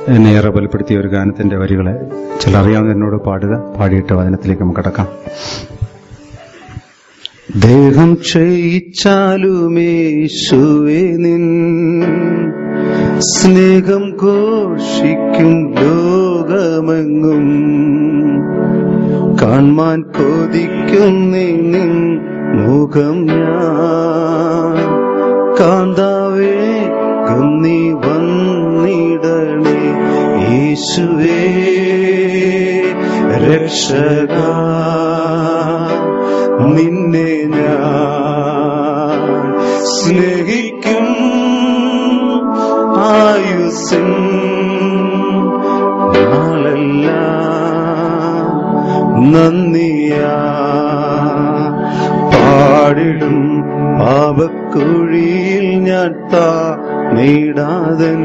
എന്നെ ഏറെ ബലപ്പെടുത്തിയ ഒരു ഗാനത്തിന്റെ വരികളെ ചില അറിയാവുന്ന എന്നോട് പാടുക പാടിയിട്ട് വചനത്തിലേക്ക് നമുക്ക് കടക്കാം ദേഹം ക്ഷയിച്ചാലുമേശുവേ നിൻ സ്നേഹം ഘോഷിക്കും ലോകമെങ്ങും കാൺമാൻ കൊതിക്കും നീ നിൻ മുഖം ഞാൻ കാന്താവേ നീ വന്നിടണേ യേശുവേ രക്ഷക നിന്നെ ഞാൻ സ്നേഹിക്കും ആയുസിൻ നാളെല്ലാം നന്ദിയാ പാടിടും പാപക്കുഴിയിൽ ഞാൻ താ നീടാതൻ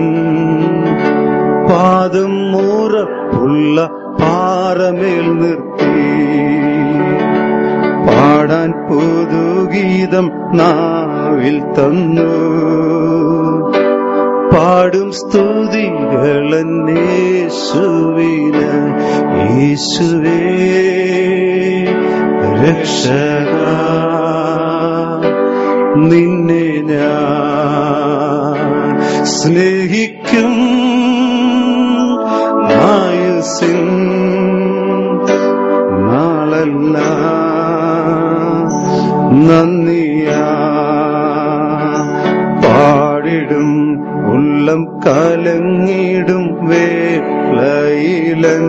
പാദം ഉറപ്പുള്ള പാറമേൽ നിർത്തി പാടാൻ പുതുഗീതം നാവിൽ തന്നു പാടും സ്തുതികളന്നേശുവിന് യേശുവേ രക്ഷക നിന്നെ ഞാൻ സ്നേഹിക്കും ആയുസിൻ നാളല്ല നന്ദിയാ പാടിടും ഉള്ളം കലങ്ങിടും വേളയിലൻ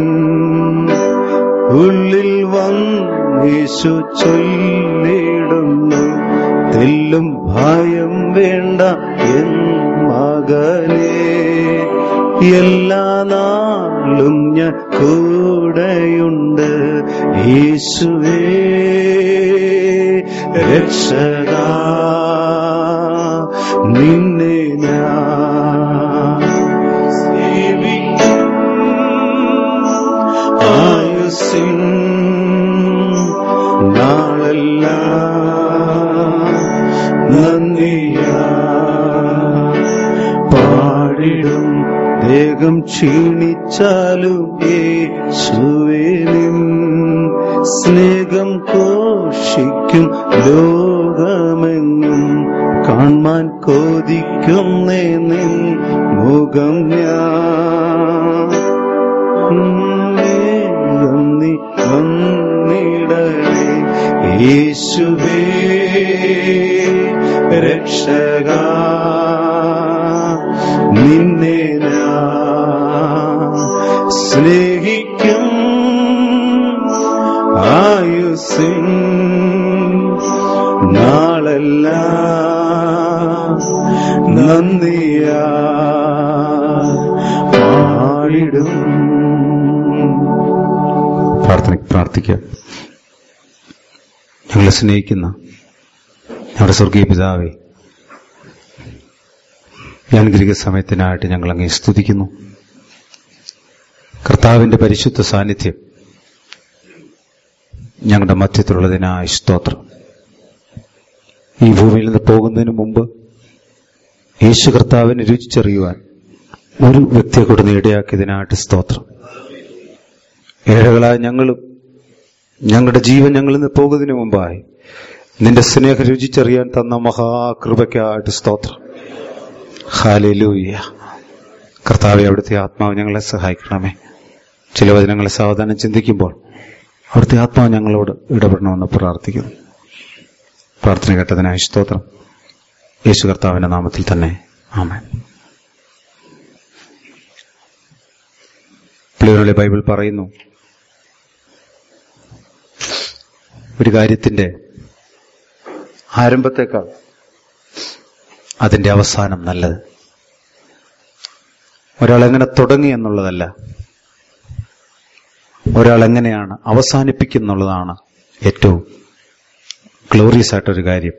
ഉള്ളിൽ വന്നീശു ചൊല്ലിടുന്നു തെല്ലും ഭയം വേണ്ട എൻ മകനെ എല്ലാ നാളും ഞാൻ കൂടെയുണ്ട് യേശുവേ രക്ഷക നിന്നെ ഞാൻ സേവിക്കും ആയുസിൻ നാളെല്ലാം നന്ദിയാ പാടിടും ദേഹം ക്ഷീണിച്ചാലും യേശുവേ നിൻ സ്നേഹം കോഷിക്കും ലോകമെങ്ങും കാൺമാൻ കൊതിക്കുന്നേ നിൻ മുഖം ഞാൻ വേഗം നീ വന്നിടണേ യേശുവേ രക്ഷക നിന്നെ ഞാൻ സ്നേഹിക്കും ആയുസിൻ നാളെല്ലാം നന്ദിയാ പാടിടും പ്രാർത്ഥന പ്രാർത്ഥിക്കാം ഞങ്ങളെ സ്നേഹിക്കുന്ന ഞങ്ങളുടെ സ്വർഗീയ പിതാവേ ഈ അനുഗ്രഹിക സമയത്തിനായിട്ട് ഞങ്ങൾ അങ്ങേ സ്തുതിക്കുന്നു കർത്താവിന്റെ പരിശുദ്ധ സാന്നിധ്യം ഞങ്ങളുടെ മധ്യത്തിലുള്ളതിനായി സ്തോത്രം ഈ ഭൂമിയിൽ നിന്ന് പോകുന്നതിന് മുമ്പ് യേശു കർത്താവിനെ രുചിച്ചറിയുവാൻ ഒരു വ്യക്തിയെ കൂടെ ഇടയാക്കിയതിനായിട്ട് സ്തോത്രം ഏഴകളായ ഞങ്ങളും ഞങ്ങളുടെ ജീവൻ ഞങ്ങളിൽ നിന്ന് പോകുന്നതിന് മുമ്പായി നിന്റെ സ്നേഹ രുചിച്ചറിയാൻ തന്ന മഹാകൃപയ്ക്കായിട്ട് സ്തോത്രം ഹാലൂയ്യ കർത്താവെ അവിടുത്തെ ആത്മാവ് ഞങ്ങളെ സഹായിക്കണമേ ചില വചനങ്ങളെ സാവധാനം ചിന്തിക്കുമ്പോൾ അവിടുത്തെ ആത്മാവ് ഞങ്ങളോട് ഇടപെടണമെന്ന് പ്രാർത്ഥിക്കുന്നു പ്രാർത്ഥന കേട്ടതിനായി സ്തോത്രം യേശു കർത്താവിന്റെ നാമത്തിൽ തന്നെ ആമേൻ പിള്ളേരുടെ ബൈബിൾ പറയുന്നു ഒരു കാര്യത്തിന്റെ ആരംഭത്തേക്കാൾ അതിന്റെ അവസാനം നല്ലത് ഒരാൾ എങ്ങനെ തുടങ്ങി എന്നുള്ളതല്ല ഒരാൾ എങ്ങനെയാണ് അവസാനിപ്പിക്കുന്നുള്ളതാണ് ഏറ്റവും ഗ്ലോറിയസ് ആയിട്ടൊരു കാര്യം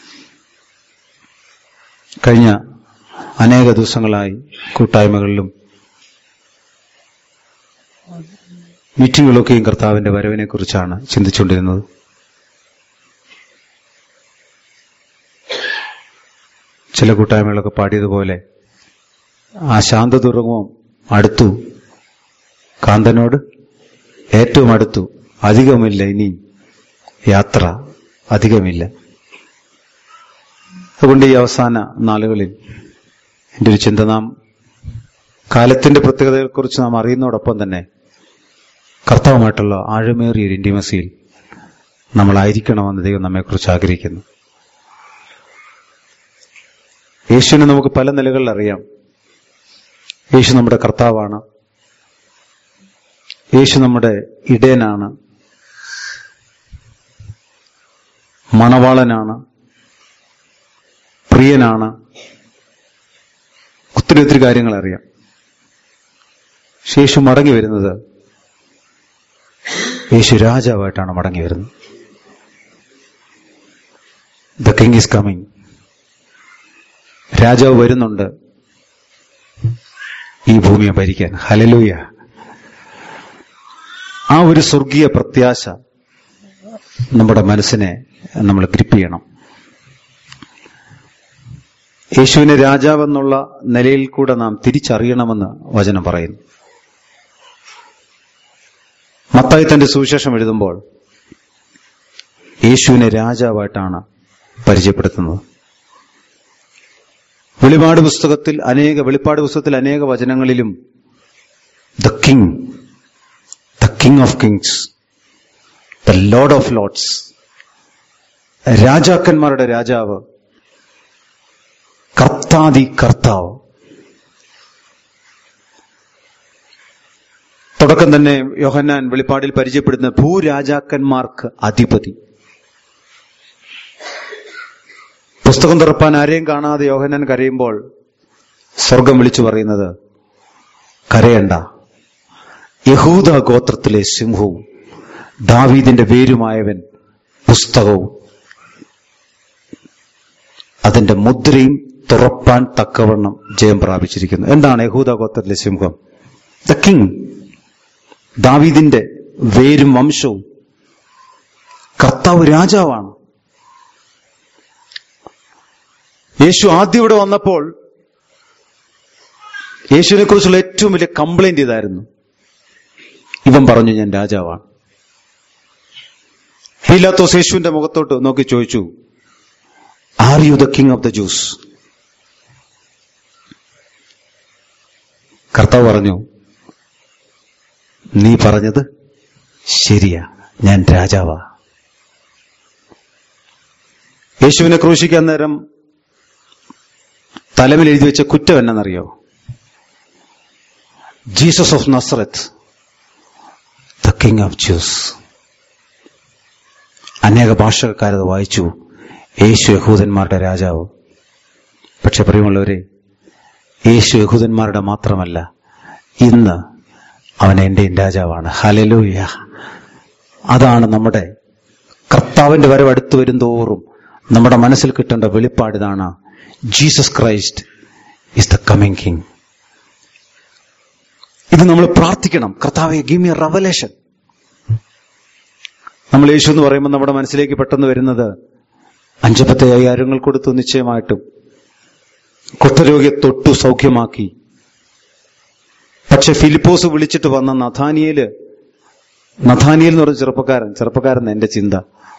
കഴിഞ്ഞ അനേക ദിവസങ്ങളായി കൂട്ടായ്മകളിലും മീറ്റിങ്ങുകളൊക്കെയും കർത്താവിന്റെ വരവിനെ കുറിച്ചാണ് ചിന്തിച്ചുകൊണ്ടിരുന്നത് ചില കൂട്ടായ്മകളൊക്കെ പാടിയതുപോലെ ആ ശാന്തതുറങ്ങും അടുത്തു കാന്തനോട് ഏറ്റവും അടുത്തു അധികമില്ല ഇനി യാത്ര അധികമില്ല അതുകൊണ്ട് ഈ അവസാന നാളുകളിൽ എൻ്റെ ഒരു ചിന്ത നാം കാലത്തിന്റെ പ്രത്യേകതകളെക്കുറിച്ച് നാം അറിയുന്നതോടൊപ്പം തന്നെ കർത്താവുമായിട്ടുള്ള ആഴമേറിയ ഒരു ഇന്റിമസിയിൽ നമ്മളായിരിക്കണമെന്ന് ദൈവം നമ്മെക്കുറിച്ച് ആഗ്രഹിക്കുന്നു യേശുവിനെ നമുക്ക് പല നിലകളിൽ അറിയാം യേശു നമ്മുടെ കർത്താവാണ് യേശു നമ്മുടെ ഇടയനാണ് മണവാളനാണ് പ്രിയനാണ് ഒത്തിരി ഒത്തിരി കാര്യങ്ങൾ അറിയാം യേശു മടങ്ങി വരുന്നത് യേശു രാജാവായിട്ടാണ് മടങ്ങി വരുന്നത് ദ കിങ് ഈസ് കമ്മിങ് രാജാവ് വരുന്നുണ്ട് ഈ ഭൂമിയെ ഭരിക്കാൻ ഹലലൂയ ആ ഒരു സ്വർഗീയ പ്രത്യാശ നമ്മുടെ മനസ്സിനെ നമ്മൾ ഗ്രിപ്പ് ചെയ്യണം യേശുവിനെ രാജാവെന്നുള്ള നിലയിൽ കൂടെ നാം തിരിച്ചറിയണമെന്ന് വചനം പറയുന്നു മത്തായി തന്റെ സുവിശേഷം എഴുതുമ്പോൾ യേശുവിനെ രാജാവായിട്ടാണ് പരിചയപ്പെടുത്തുന്നത് വെളിപാട് പുസ്തകത്തിൽ അനേക വെളിപ്പാട് പുസ്തകത്തിൽ അനേക വചനങ്ങളിലും the king the king of kings the Lord of lords രാജാക്കന്മാരുടെ രാജാവ് കർത്താതി കർത്താവ് തുടക്കം തന്നെ യോഹന്നാൻ വെളിപ്പാടിൽ പരിചയപ്പെടുന്ന ഭൂരാജാക്കന്മാർക്ക് അധിപതി പുസ്തകം തുറപ്പാൻ ആരെയും കാണാതെ യോഹന്നാൻ കരയുമ്പോൾ സ്വർഗം വിളിച്ചു പറയുന്നത് കരയണ്ട യഹൂദ ഗോത്രത്തിലെ സിംഹവും ദാവീദിന്റെ പേരുമായവൻ പുസ്തകവും അതിന്റെ മുദ്രയും തുറപ്പാൻ തക്കവണ്ണം ജയം പ്രാപിച്ചിരിക്കുന്നു എന്താണ് യഹൂദ ഗോത്രത്തിലെ സിംഹം ദ കിങ് ദാവീദിന്റെ വേരും വംശവും കർത്താവ് രാജാവാണ് യേശു ആദ്യം ഇവിടെ വന്നപ്പോൾ യേശുവിനെ കുറിച്ചുള്ള ഏറ്റവും വലിയ കംപ്ലൈന്റ് ഇതായിരുന്നു ഇവൻ പറഞ്ഞു ഞാൻ രാജാവാണ് ഹീലാത്തോസ് യേശുവിന്റെ മുഖത്തോട്ട് നോക്കി ചോദിച്ചു are you the king of the Jews കർത്താവ് പറഞ്ഞു നീ പറഞ്ഞത് ശരിയാ ഞാൻ രാജാവാ യേശുവിനെ ക്രൂശിക്കാൻ നേരം തലമിൽ എഴുതി വെച്ച കുറ്റം എന്നറിയോ Jesus of Nazareth the king of the അനേക ഭാഷക്കാരത് വായിച്ചു യേശു യഹൂദന്മാരുടെ രാജാവ് പക്ഷെ പ്രിയമുള്ളവരെ യേശു യഹൂദന്മാരുടെ മാത്രമല്ല ഇന്ന് അവൻ എന്റെയും രാജാവാണ് ഹലലൂയ അതാണ് നമ്മുടെ കർത്താവിന്റെ വരവ് അടുത്തു വരും തോറും നമ്മുടെ മനസ്സിൽ കിട്ടേണ്ട വെളിപ്പാട് ഇതാണ് Jesus Christ is the coming king ഇത് നമ്മൾ പ്രാർത്ഥിക്കണം കർത്താവെ ഗീവ് മി റവലേഷൻ നമ്മൾ യേശു എന്ന് പറയുമ്പോൾ നമ്മുടെ മനസ്സിലേക്ക് പെട്ടെന്ന് വരുന്നത് അഞ്ചപ്പത്തെ അയ്യായിരങ്ങൾ കൊടുത്തു നിശ്ചയമായിട്ടും കുഷ്ഠരോഗിയെ തൊട്ടു സൗഖ്യമാക്കി പക്ഷെ ഫിലിപ്പോസ് വിളിച്ചിട്ട് വന്ന നഥാനിയേല് നഥാനിയൽ എന്ന് പറഞ്ഞ ചെറുപ്പക്കാരൻ ചെറുപ്പക്കാരൻ എന്റെ ചിന്ത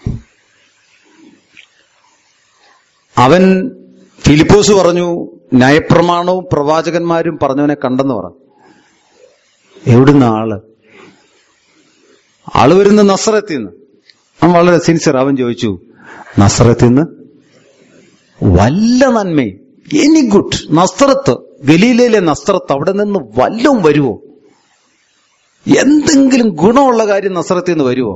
അവൻ ഫിലിപ്പോസ് പറഞ്ഞു നയപ്രമാണവും പ്രവാചകന്മാരും പറഞ്ഞവനെ കണ്ടെന്ന് പറഞ്ഞു എവിടുന്ന ആള് ആള് വരുന്ന നസ്രത്തിൽ നിന്ന് അവൻ വളരെ സിൻസിയർ അവൻ ചോദിച്ചു നസ്രത്തിൽ നിന്ന് വല്ല നന്മയും എനി ഗുഡ് നസ്രത്ത് ഗലീലയിലെ നസ്രത്ത് അവിടെ നിന്ന് വല്ലവും വരുവോ എന്തെങ്കിലും ഗുണമുള്ള കാര്യം നസ്രത്തിൽ നിന്ന് വരുവോ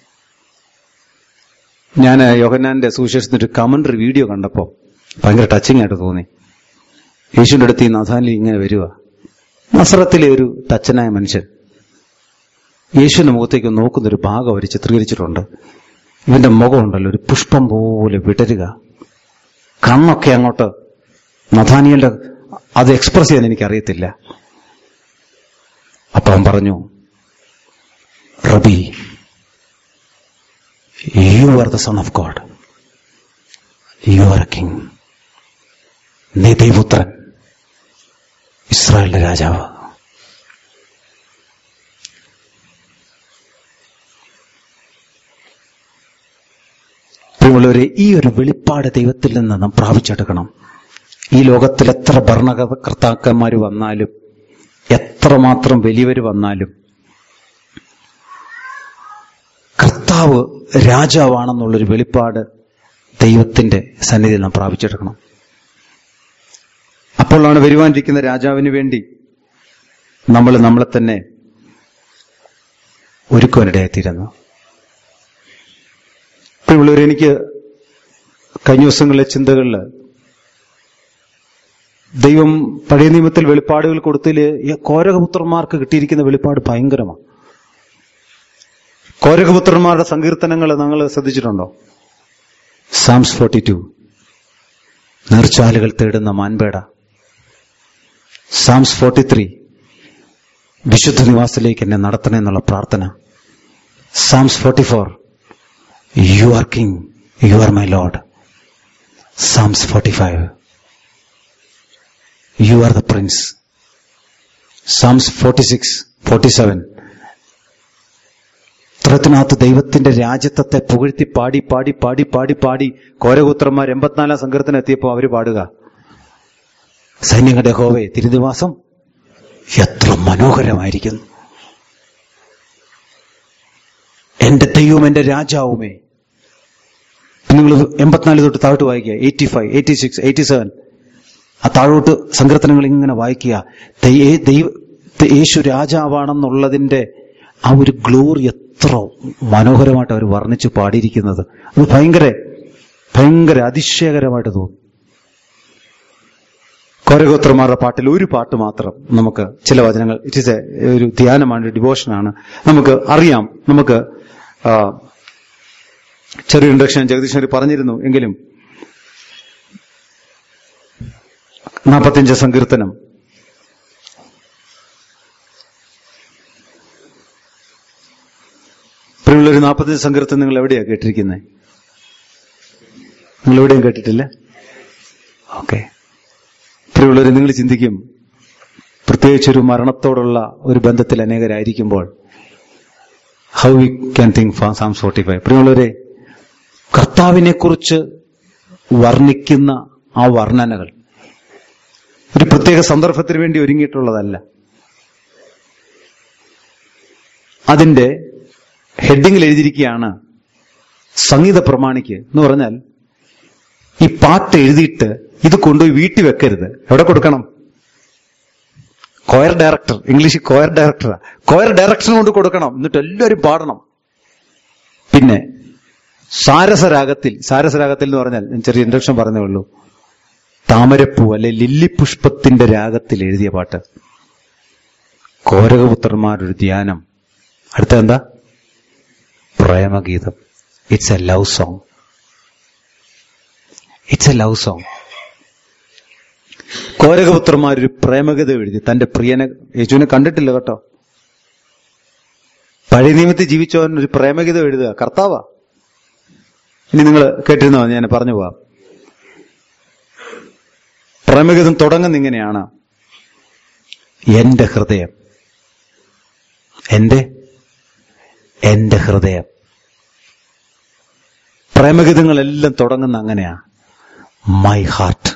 ഞാൻ യോഹന്നാന്റെ സുവിശേഷത്തിന്റെ ഒരു കമന്ററി വീഡിയോ കണ്ടപ്പോ ഭയങ്കര ടച്ചിങ് ആയിട്ട് തോന്നി യേശുവിന്റെ അടുത്ത് ഈ നഥാനിൽ ഇങ്ങനെ വരിക നസ്രത്തിലെ ഒരു തച്ചനായ മനുഷ്യൻ യേശുവിന്റെ മുഖത്തേക്ക് നോക്കുന്നൊരു ഭാഗം അവർ ചിത്രീകരിച്ചിട്ടുണ്ട് ഇവന്റെ മുഖമുണ്ടല്ലോ ഒരു പുഷ്പം പോലെ വിടരുക കണ്ണൊക്കെ അങ്ങോട്ട് നഥാനിയന്റെ അത് എക്സ്പ്രസ് ചെയ്യാൻ എനിക്കറിയത്തില്ല അപ്പൊ അവൻ പറഞ്ഞു rabbi you are the son of God you are a king നീ ദൈവപുത്രൻ ഇസ്രായേലിന്റെ രാജാവ് പ്രിയമുള്ളവരെ ഈ ഒരു വെളിപ്പാട് ദൈവത്തിൽ നിന്ന് നാം പ്രാപിച്ചെടുക്കണം ഈ ലോകത്തിൽ എത്ര ഭരണകർത്താക്കന്മാർ വന്നാലും എത്രമാത്രം വലിയവർ വന്നാലും കർത്താവ് രാജാവാണെന്നുള്ളൊരു വെളിപ്പാട് ദൈവത്തിന്റെ സന്നിധിയിൽ നാം പ്രാപിച്ചെടുക്കണം അപ്പോഴാണ് വരുവാനിരിക്കുന്ന രാജാവിന് വേണ്ടി നമ്മൾ നമ്മളെ തന്നെ ഒരുക്കുവാനിടയായിത്തീരുന്നത് പ്രിയമുള്ളവർ എനിക്ക് കഴിഞ്ഞ ദിവസങ്ങളിലെ ചിന്തകളിൽ ദൈവം പഴയ നിയമത്തിൽ വെളിപ്പാടുകൾ കൊടുത്തതിൽ ഈ കോരകപുത്രന്മാർക്ക് കിട്ടിയിരിക്കുന്ന വെളിപ്പാട് ഭയങ്കരമാണ് കോരകപുത്രന്മാരുടെ സങ്കീർത്തനങ്ങൾ നിങ്ങൾ ശ്രദ്ധിച്ചിട്ടുണ്ടോ സാംസ് ഫോർട്ടി ടു നീർച്ചാലുകൾ തേടുന്ന മാൻപേട സാംസ് ഫോർട്ടി ത്രീ വിശുദ്ധ നിവാസത്തിലേക്ക് എന്നെ നടത്തണേ എന്നുള്ള പ്രാർത്ഥന Psalms forty four you are king you are my Lord Psalms forty five you are the prince Psalms forty six forty seven ചിത്രത്തിനകത്ത് ദൈവത്തിന്റെ രാജ്യത്വത്തെ പുകഴ്ത്തി പാടി പാടി പാടി പാടി പാടി കോരകൂത്രന്മാർ എൺപത്തിനാലാം സങ്കീർത്തനം എത്തിയപ്പോൾ അവര് പാടുക സൈന്യങ്ങളുടെ ഹോവേ തിരുനിവാസം എത്ര മനോഹരമായിരിക്കുന്നു എന്റെ ദൈവം എന്റെ രാജാവുമേ നിങ്ങൾ എൺപത്തിനാല് തൊട്ട് താഴോട്ട് വായിക്കുക eighty five eighty six eighty seven ആ താഴോട്ട് സങ്കീർത്തനങ്ങൾ ഇങ്ങനെ വായിക്കുക ദൈ- ദൈവ- യേശു രാജാവാണെന്നുള്ളതിന്റെ ആ ഒരു ഗ്ലോറി എത്ര മനോഹരമായിട്ട് അവർ വർണ്ണിച്ച് പാടിയിരിക്കുന്നത് അത് ഭയങ്കര ഭയങ്കര അതിശയകരമായിട്ട് തോന്നും കോരഗോത്രന്മാരുടെ പാട്ടിൽ ഒരു പാട്ട് മാത്രം നമുക്ക് ചില വചനങ്ങൾ ഇറ്റ് ഇസ് എ ഒരു ധ്യാനമാണ് ഡിവോഷനാണ് നമുക്ക് അറിയാം നമുക്ക് ആ, ചെറിയ ഇൻഡക്ഷൻ ജഗദീശ്വരി പറഞ്ഞിരുന്നു എങ്കിലും നാൽപ്പത്തിയഞ്ച് സങ്കീർത്തനം പ്രിയുള്ളൊരു നാൽപ്പത്തഞ്ച് സങ്കീർത്തനം നിങ്ങൾ എവിടെയാ കേട്ടിരിക്കുന്നത് നിങ്ങൾ എവിടെയും കേട്ടിട്ടില്ല ഓക്കെ പ്രിയുള്ളവർ നിങ്ങൾ ചിന്തിക്കും പ്രത്യേകിച്ചൊരു മരണത്തോടുള്ള ഒരു ബന്ധത്തിൽ അനേകരായിരിക്കുമ്പോൾ how we can think Psalms forty five പ്രിയമുള്ളവരെ കർത്താവിനെ കുറിച്ച് വർണ്ണിക്കുന്ന ആ വർണ്ണനകൾ ഒരു പ്രത്യേക സന്ദർഭത്തിന് വേണ്ടി ഒരുങ്ങിയിട്ടുള്ളതല്ല അതിന്റെ ഹെഡിങ്ങിൽ എഴുതിയിരിക്കുകയാണ് സംഗീത പ്രമാണിക്ക് എന്ന് പറഞ്ഞാൽ ഈ പാട്ട് എഴുതിയിട്ട് ഇത് കൊണ്ടുപോയി വീട്ടിൽ വെക്കരുത് എവിടെ കൊടുക്കണം കോയർ ഡയറക്ടർ ഇംഗ്ലീഷ് കോയർ ഡയറക്ടറാ കോയർ ഡയറക്ടറിന് കൊണ്ട് കൊടുക്കണം എന്നിട്ട് എല്ലാവരും പാടണം പിന്നെ സാരസരാഗത്തിൽ സാരസരാഗത്തിൽ എന്ന് പറഞ്ഞാൽ ഞാൻ ചെറിയ ഇൻട്രക്ഷൻ പറഞ്ഞേ ഉള്ളൂ താമരപ്പൂ അല്ലെ ലില്ലിപുഷ്പത്തിന്റെ രാഗത്തിൽ എഴുതിയ പാട്ട് കോരകപുത്രന്മാരൊരു ധ്യാനം അടുത്ത എന്താ പ്രേമഗീതം it's a love song it's a love song കോരകപുത്രന്മാരൊരു പ്രേമഗത എഴുതി തന്റെ പ്രിയനെ യേശുവിനെ കണ്ടിട്ടില്ല കേട്ടോ പഴയ നിയമത്തിൽ ജീവിച്ചവൻ ഒരു പ്രേമഗീതം എഴുതുക കർത്താവാ ഇനി നിങ്ങൾ കേട്ടിരുന്നോ ഞാൻ പറഞ്ഞു പോവാം പ്രേമഗീതം തുടങ്ങുന്ന ഇങ്ങനെയാണ് എന്റെ ഹൃദയം എന്റെ എന്റെ ഹൃദയം പ്രേമഗീതങ്ങളെല്ലാം തുടങ്ങുന്ന അങ്ങനെയാ മൈ ഹാർട്ട്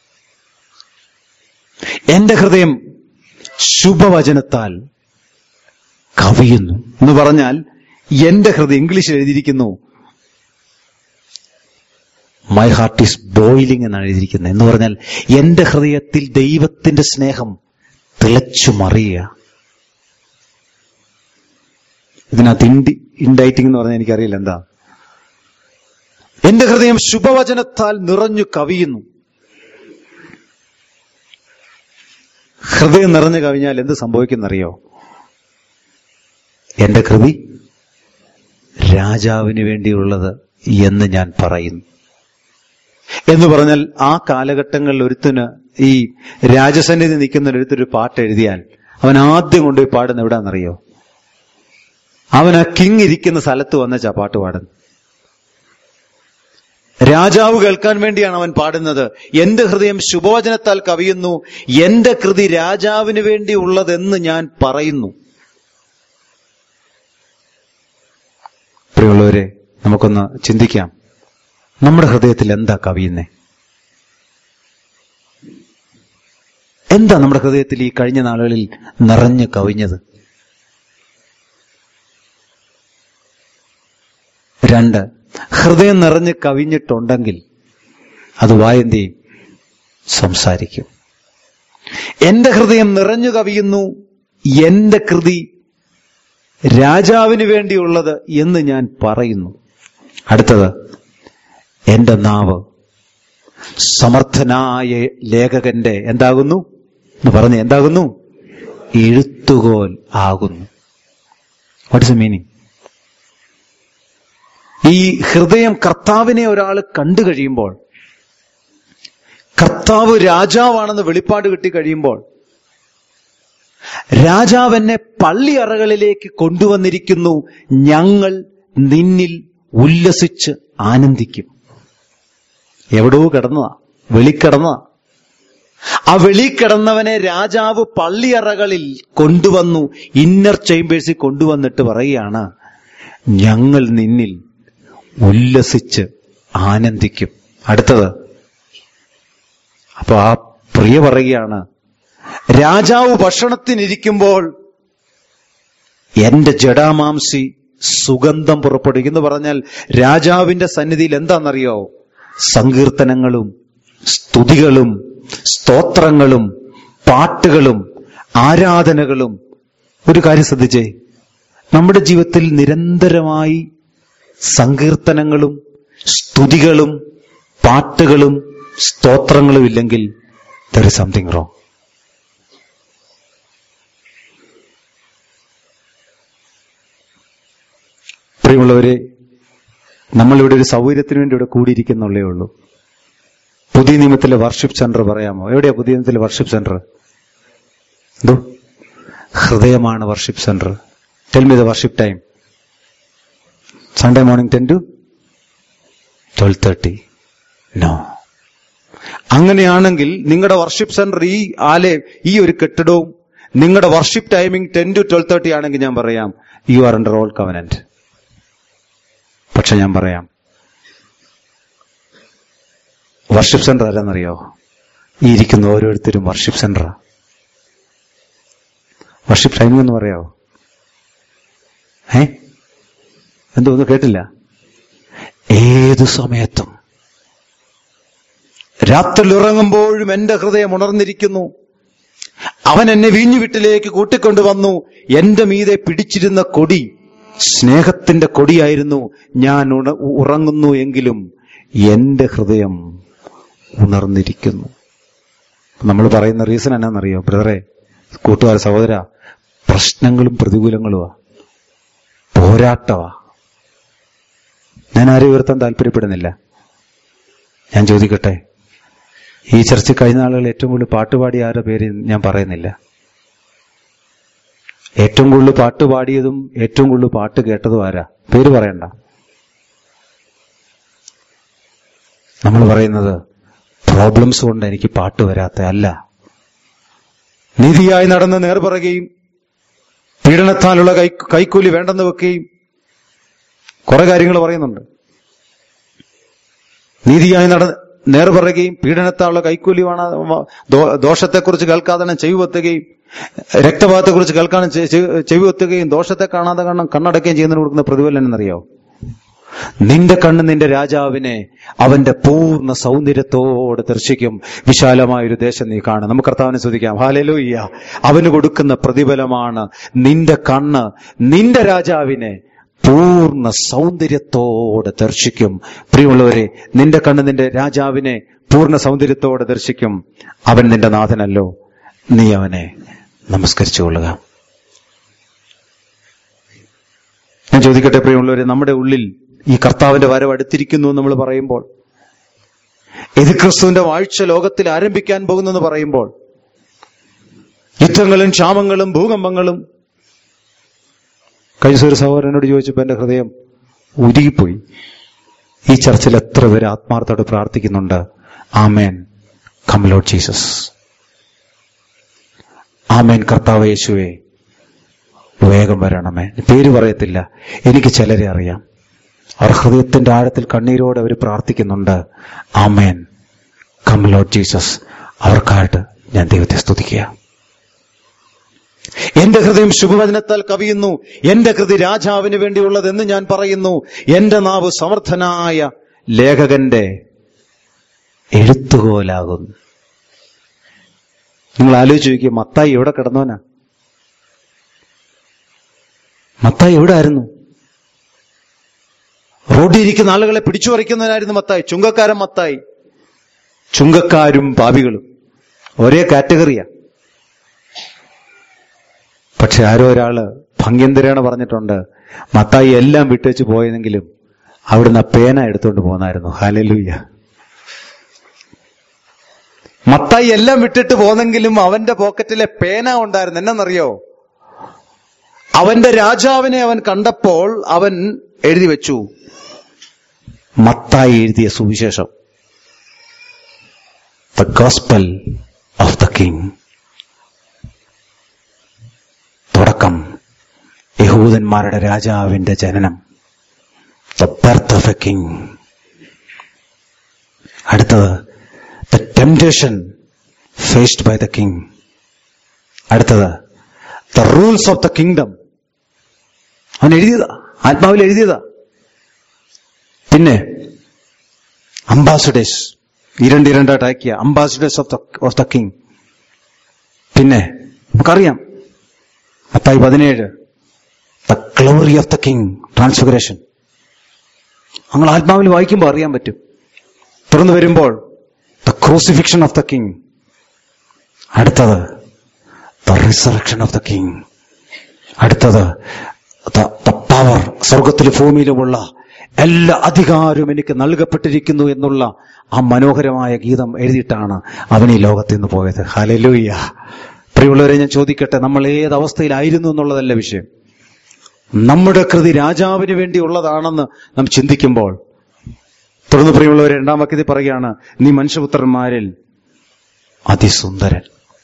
എന്റെ ഹൃദയം ശുഭവചനത്താൽ കവിയുന്നു എന്ന് പറഞ്ഞാൽ എന്റെ ഹൃദയം ഇംഗ്ലീഷിൽ എഴുതിയിരിക്കുന്നു മൈ ഹാർട്ട് ഈസ് ബോയിലിംഗ് എന്നാണ് എഴുതിയിരിക്കുന്നത് എന്ന് പറഞ്ഞാൽ എന്റെ ഹൃദയത്തിൽ ദൈവത്തിന്റെ സ്നേഹം തിളച്ചു മറിയുക ഇതിനകത്ത് ഇൻഡി ഇൻഡൈറ്റിംഗ് എന്ന് പറഞ്ഞാൽ എനിക്കറിയില്ല എന്താ എന്റെ ഹൃദയം ശുഭവചനത്താൽ നിറഞ്ഞു കവിയുന്നു ഹൃദയം നിറഞ്ഞു കവിഞ്ഞാൽ എന്ത് സംഭവിക്കുന്നറിയോ എന്റെ കൃതി രാജാവിന് വേണ്ടിയുള്ളത് എന്ന് ഞാൻ പറയുന്നു എന്ന് പറഞ്ഞാൽ ആ കാലഘട്ടങ്ങളിൽ ഒരുത്തിന് ഈ രാജസന്നിധി നിൽക്കുന്ന ഒരുത്തൊരു പാട്ട് എഴുതിയാൽ അവൻ ആദ്യം കൊണ്ടുപോയി പാടുന്ന എവിടാന്നറിയോ അവൻ ആ കിങ് ഇരിക്കുന്ന സ്ഥലത്ത് വന്നച്ചാ പാട്ട് പാടുന്നു രാജാവ് കേൾക്കാൻ വേണ്ടിയാണ് അവൻ പാടുന്നത് എന്റെ ഹൃദയം ശുഭവചനത്താൽ കവിയുന്നു എന്റെ കൃതി രാജാവിന് വേണ്ടി ഉള്ളതെന്ന് ഞാൻ പറയുന്നു പ്രിയമുള്ളവരെ നമുക്കൊന്ന് ചിന്തിക്കാം നമ്മുടെ ഹൃദയത്തിൽ എന്താ കവിയുന്നേ എന്താ നമ്മുടെ ഹൃദയത്തിൽ ഈ കഴിഞ്ഞ നാളുകളിൽ നിറഞ്ഞു കവിഞ്ഞത് രണ്ട് ഹൃദയം നിറഞ്ഞ് കവിഞ്ഞിട്ടുണ്ടെങ്കിൽ അത് വായന്തി സംസാരിക്കും എന്റെ ഹൃദയം നിറഞ്ഞു കവിയുന്നു എന്റെ കൃതി രാജാവിന് വേണ്ടിയുള്ളത് എന്ന് ഞാൻ പറയുന്നു അടുത്തത് എന്റെ നാവ് സമർത്ഥനായ ലേഖകന്റെ എന്താകുന്നു എന്ന് പറഞ്ഞ് എന്താകുന്നു എഴുത്തുകോൽ ആകുന്നു വാട്ട് ഇസ് മീനിങ് ഈ ഹൃദയം കർത്താവിനെ ഒരാൾ കണ്ടു കഴിയുമ്പോൾ കർത്താവ് രാജാവാണെന്ന് വെളിപ്പാട് കിട്ടി കഴിയുമ്പോൾ രാജാവ് എന്നെ പള്ളിയറകളിലേക്ക് കൊണ്ടുവന്നിരിക്കുന്നു ഞങ്ങൾ നിന്നിൽ ഉല്ലസിച്ച് ആനന്ദിക്കും എവിടെയോ കിടന്നതാ വെളിക്കിടന്നതാ ആ വെളിക്കിടന്നവനെ രാജാവ് പള്ളിയറകളിൽ കൊണ്ടുവന്നു ഇന്നർ ചേംബേഴ്സിൽ കൊണ്ടുവന്നിട്ട് പറയുകയാണ് ഞങ്ങൾ നിന്നിൽ ഉല്ലസിച്ച് ആനന്ദിക്കും അടുത്തത് അപ്പൊ ആ പ്രിയ പറയുകയാണ് രാജാവ് ഭക്ഷണത്തിനിരിക്കുമ്പോൾ എന്റെ ജഡാമാംസി സുഗന്ധം പുറപ്പെടും എന്ന് പറഞ്ഞാൽ രാജാവിന്റെ സന്നിധിയിൽ എന്താണെന്നറിയോ സങ്കീർത്തനങ്ങളും സ്തുതികളും സ്തോത്രങ്ങളും പാട്ടുകളും ആരാധനകളും ഒരു കാര്യം ശ്രദ്ധിച്ചേ നമ്മുടെ ജീവിതത്തിൽ നിരന്തരമായി സങ്കീർത്തനങ്ങളും സ്തുതികളും പാട്ടുകളും സ്തോത്രങ്ങളും ഇല്ലെങ്കിൽ ദർ ഇസ് സംതിങ് റോങ് പ്രിയമുള്ളവരെ നമ്മളിവിടെ ഒരു സൗകര്യത്തിന് വേണ്ടി ഇവിടെ കൂടിയിരിക്കുന്നുള്ളേ ഉള്ളൂ പുതിയ നിയമത്തിലെ വർഷിപ്പ് സെന്റർ പറയാമോ എവിടെയാ പുതിയ നിയമത്തിലെ വർഷിപ്പ് സെന്റർ എന്തോ ഹൃദയമാണ് worship center tell me the worship time Sunday morning ten to twelve thirty no അങ്ങനെയാണെങ്കിൽ നിങ്ങളുടെ വർഷിപ്പ് സെന്റർ ഈ ആലയം ഈ ഒരു കെട്ടിടവും നിങ്ങളുടെ worship timing ten to twelve thirty ആണെങ്കിൽ ഞാൻ പറയാം you are under all covenant പക്ഷെ ഞാൻ പറയാം വർഷിപ്പ് സെന്റർ ആരാന്നറിയോ ഈ ഇരിക്കുന്ന ഓരോരുത്തരും വർഷിപ്പ് സെന്ററാ വർഷിപ്പ് ടൈമിംഗ് എന്ന് പറയാവോ ഏ എന്തോ ഒന്നും കേട്ടില്ല ഏതു സമയത്തും രാത്രി ഉറങ്ങുമ്പോഴും എന്റെ ഹൃദയം ഉണർന്നിരിക്കുന്നു അവൻ എന്നെ വീഞ്ഞുവിട്ടിലേക്ക് കൂട്ടിക്കൊണ്ടുവന്നു എന്റെ മീതെ പിടിച്ചിരുന്ന കൊടി സ്നേഹത്തിന്റെ കൊടിയായിരുന്നു ഞാൻ ഉണ ഉറങ്ങുന്നു എങ്കിലും എന്റെ ഹൃദയം ഉണർന്നിരിക്കുന്നു നമ്മൾ പറയുന്ന റീസൺ എന്നാണെന്നറിയോ ബ്രദറെ കൂട്ടുകാര സഹോദര പ്രശ്നങ്ങളും പ്രതികൂലങ്ങളുമാ പോരാട്ടമാ ഞാൻ ആരെയും ഉയർത്താൻ താല്പര്യപ്പെടുന്നില്ല ഞാൻ ചോദിക്കട്ടെ ഈ ചർച്ച കഴിഞ്ഞ ആളുകൾ ഏറ്റവും കൂടുതൽ പാട്ടുപാടിയ ആരുടെ പേര് ഞാൻ പറയുന്നില്ല ഏറ്റവും കൂടുതൽ പാട്ട് പാടിയതും ഏറ്റവും കൂടുതൽ പാട്ട് കേട്ടതും ആരാ പേര് പറയണ്ട നമ്മൾ പറയുന്നത് പ്രോബ്ലംസ് കൊണ്ട് എനിക്ക് പാട്ട് വരാത്ത അല്ല നീതിയായി നടന്ന് നേർപറയുകയും പീഡനത്താലുള്ള കൈ കൈക്കൂലി വേണ്ടെന്ന് വെക്കുകയും കുറെ കാര്യങ്ങൾ പറയുന്നുണ്ട് നീതിയായി നട നേർ പറയുകയും പീഡനത്താനുള്ള കൈക്കൂലി വേണ ദോ- ദോഷത്തെക്കുറിച്ച് കേൾക്കാതെ തന്നെ ചെവി വെത്തുകയും രക്തപാതത്തെക്കുറിച്ച് കേൾക്കാതെ ചെ- ചെ- ചെവി വെത്തുകയും ദോഷത്തെ കാണാതെ കാണാൻ കണ്ണടക്കുകയും ചെയ്യുന്നതിന് കൊടുക്കുന്ന പ്രതിഫലം എന്നറിയോ നിന്റെ കണ്ണ് നിന്റെ രാജാവിനെ അവന്റെ പൂർണ്ണ സൗന്ദര്യത്തോടെ ദർശിക്കും വിശാലമായ ഒരു ദേശം നീ കാണും നമുക്ക് കർത്താവിനെ ശ്രദ്ധിക്കാം ഹാലലൂയ്യ അവന് കൊടുക്കുന്ന പ്രതിഫലമാണ് നിന്റെ കണ്ണ് നിന്റെ രാജാവിനെ പൂർണ്ണ സൗന്ദര്യത്തോടെ ദർശിക്കും പ്രിയമുള്ളവരെ നിന്റെ കണ്ണ് നിന്റെ രാജാവിനെ പൂർണ്ണ സൗന്ദര്യത്തോടെ ദർശിക്കും അവൻ നിന്റെ നാഥനല്ലോ നീ അവനെ നമസ്കരിച്ചു കൊള്ളുക ഞാൻ ചോദിക്കട്ടെ പ്രിയമുള്ളവരെ നമ്മുടെ ഉള്ളിൽ ഈ കർത്താവിന്റെ വരവ് അടുത്തിരിക്കുന്നു എന്ന് നമ്മൾ പറയുമ്പോൾ ഇത് ക്രിസ്തുവിന്റെ വാഴ്ച ലോകത്തിൽ ആരംഭിക്കാൻ പോകുന്നു എന്ന് പറയുമ്പോൾ യുദ്ധങ്ങളും ക്ഷാമങ്ങളും ഭൂകമ്പങ്ങളും കഴിഞ്ഞ ദിവസം ഒരു സഹോദരനോട് ചോദിച്ചപ്പോൾ എന്റെ ഹൃദയം ഉരുകിപ്പോയി ഈ ചർച്ചിൽ എത്ര പേര് ആത്മാർത്ഥത്തോട് പ്രാർത്ഥിക്കുന്നുണ്ട് ആമേൻ കമലോഡ് ജീസസ് ആമേൻ കർത്താവ് യേശുവേ വേഗം വരണമേ പേര് പറയത്തില്ല എനിക്ക് ചിലരെ അറിയാം അവർ ഹൃദയത്തിന്റെ ആഴത്തിൽ കണ്ണീരോടെ അവർ പ്രാർത്ഥിക്കുന്നുണ്ട് ആമേൻ കമലോഡ് ജീസസ് അവർക്കായിട്ട് ഞാൻ ദൈവത്തെ സ്തുതിക്കുക എന്റെ ഹൃദയം ശുഭവചനത്താൽ കവിയുന്നു എന്റെ കൃതി രാജാവിന് വേണ്ടിയുള്ളതെന്ന് ഞാൻ പറയുന്നു എന്റെ നാവ് സമർത്ഥനായ ലേഖകന്റെ എഴുത്തുകോലാകുന്നു നിങ്ങൾ ആലോചിച്ച് നോക്കിയ മത്തായി എവിടെ കിടന്നവനാ മത്തായി എവിടെ ആയിരുന്നു റോഡിൽ ഇരിക്കുന്ന ആളുകളെ പിടിച്ചു പറിക്കുന്നവനായിരുന്നു മത്തായി ചുങ്കക്കാരൻ മത്തായി ചുങ്കക്കാരും പാപികളും ഒരേ കാറ്റഗറിയാ പക്ഷെ ആരോ ഒരാള് ഭംഗ്യന്തരേണ പറഞ്ഞിട്ടുണ്ട് മത്തായി എല്ലാം വിട്ടേച്ച് പോയെങ്കിലും അവിടുന്ന് ആ പേന എടുത്തുകൊണ്ട് പോന്നായിരുന്നു ഹാലലൂയ മത്തായി എല്ലാം വിട്ടിട്ട് പോന്നെങ്കിലും അവന്റെ പോക്കറ്റിലെ പേന ഉണ്ടായിരുന്നു എന്നറിയോ അവന്റെ രാജാവിനെ അവൻ കണ്ടപ്പോൾ അവൻ എഴുതി വെച്ചു മത്തായി എഴുതിയ സുവിശേഷം the gospel of the king തുടക്കം യഹൂദന്മാരുടെ രാജാവിന്റെ ജനനം the birth of a king അടുത്തത് the temptation faced by the king അടുത്തത് the rules of the kingdom അവൻ എഴുതിയതാ ആത്മാവിൽ എഴുതിയതാ പിന്നെ അംബാസഡേഴ്സ് ഇരണ്ട് ഇരണ്ടായിട്ട് അയക്കിയ ambassadors of the of the king പിന്നെ നമുക്കറിയാം മത്തായി പതിനേഴ് the glory of the king transfiguration നമ്മൾ ആത്മാവിൽ വായിക്കുമ്പോൾ അറിയാൻ പറ്റും തുറന്നു വരുമ്പോൾ the crucifixion of the king അടുത്തത് the resurrection of the king അടുത്തത് ദ പവർ സ്വർഗത്തിലും ഭൂമിയിലുമുള്ള എല്ലാ അധികാരവും എനിക്ക് നൽകപ്പെട്ടിരിക്കുന്നു എന്നുള്ള ആ മനോഹരമായ ഗീതം എഴുതിയിട്ടാണ് അവൻ ഈ ലോകത്ത് നിന്ന് പോയത് ഹലലൂയ്യ പ്രിയമുള്ളവരെ ഞാൻ ചോദിക്കട്ടെ നമ്മൾ ഏത് അവസ്ഥയിലായിരുന്നു എന്നുള്ളതല്ല വിഷയം നമ്മുടെ കൃതി രാജാവിന് വേണ്ടിയുള്ളതാണെന്ന് നാം ചിന്തിക്കുമ്പോൾ തുടർന്ന് പ്രിയമുള്ളവരെ രണ്ടാം വാക്യത്തിൽ പറയുകയാണ് നീ മനുഷ്യപുത്രന്മാരിൽ അതിസുന്ദരൻ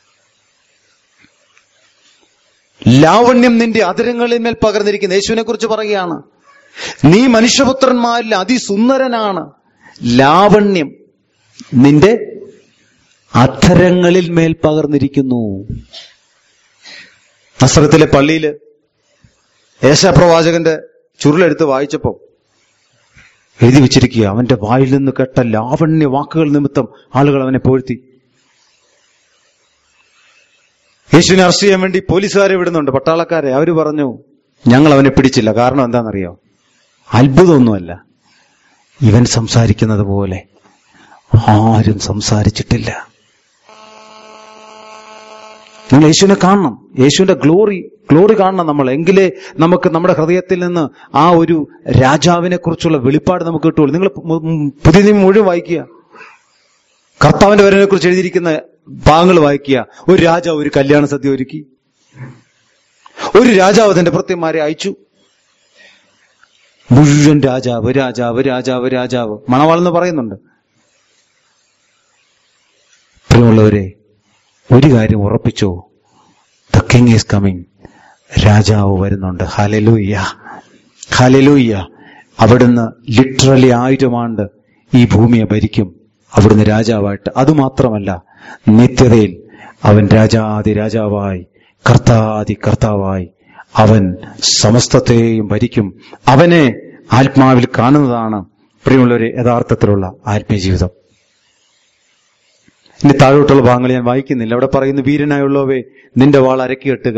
ലാവണ്യം നിന്റെ അതിരങ്ങളിൽ മേൽ പകർന്നിരിക്കുന്ന യേശുവിനെ കുറിച്ച് പറയുകയാണ് നീ മനുഷ്യപുത്രന്മാരിൽ അതിസുന്ദരനാണ് ലാവണ്യം നിന്റെ അധരങ്ങളിൽ മേൽ പകർന്നിരിക്കുന്നു നസ്രത്തിലെ പള്ളിയിൽ ഏശാപ്രവാചകന്റെ ചുരുളെടുത്ത് വായിച്ചപ്പോ എഴുതി വെച്ചിരിക്കുക അവന്റെ വായിൽ നിന്ന് കേട്ട ലാവണ്യ വാക്കുകൾ നിമിത്തം ആളുകൾ അവനെ പോഴ്ത്തി യേശുവിനെ അറസ്റ്റ് ചെയ്യാൻ വേണ്ടി പോലീസുകാരെ വിടുന്നുണ്ട് പട്ടാളക്കാരെ അവര് പറഞ്ഞു ഞങ്ങൾ അവനെ പിടിച്ചില്ല കാരണം എന്താണെന്നറിയോ അത്ഭുതമൊന്നുമല്ല ഇവൻ സംസാരിക്കുന്നത് പോലെ ആരും സംസാരിച്ചിട്ടില്ല നിങ്ങൾ യേശുവിനെ കാണണം യേശുവിന്റെ ഗ്ലോറി ഗ്ലോറി കാണണം നമ്മൾ എങ്കിലേ നമുക്ക് നമ്മുടെ ഹൃദയത്തിൽ നിന്ന് ആ ഒരു രാജാവിനെ കുറിച്ചുള്ള വെളിപ്പാട് നമുക്ക് കിട്ടുള്ളൂ നിങ്ങൾ പുതിയ നിയമം മുഴുവൻ വായിക്കുക കർത്താവിന്റെ വരനെ കുറിച്ച് എഴുതിയിരിക്കുന്ന ഭാഗങ്ങൾ വായിക്കുക ഒരു രാജാവ് ഒരു കല്യാണ സദ്യ ഒരുക്കി ഒരു രാജാവ് തന്റെ ഭൃത്യന്മാരെ അയച്ചു മുഴുവൻ രാജാവ് രാജാവ് രാജാവ് രാജാവ് മണവാളെന്ന് പറയുന്നുണ്ട് പ്രിയമുള്ളവരെ ഒരു കാര്യം ഉറപ്പിച്ചോ ദ കിങ് ഈസ് കമ്മിങ് രാജാവ് വരുന്നുണ്ട് ഹലലൂയ്യ ഹലലൂയ്യ അവിടുന്ന് ലിറ്ററലി ആയിരം ആണ്ട് ഈ ഭൂമിയെ ഭരിക്കും അവിടുന്ന് രാജാവായിട്ട് അതുമാത്രമല്ല നിത്യതയിൽ അവൻ രാജാതി രാജാവായി കർത്താതി കർത്താവായി അവൻ സമസ്തത്തെയും ഭരിക്കും അവനെ ആത്മാവിൽ കാണുന്നതാണ് പ്രിയമുള്ളവരെ യഥാർത്ഥത്തിലുള്ള ആത്മീയ ജീവിതം ഇനി താഴോട്ടുള്ള ഭാഗങ്ങൾ ഞാൻ വായിക്കുന്നില്ല അവിടെ പറയുന്നു വീരനായുള്ളവേ നിന്റെ വാൾ അരക്കി കെട്ടുക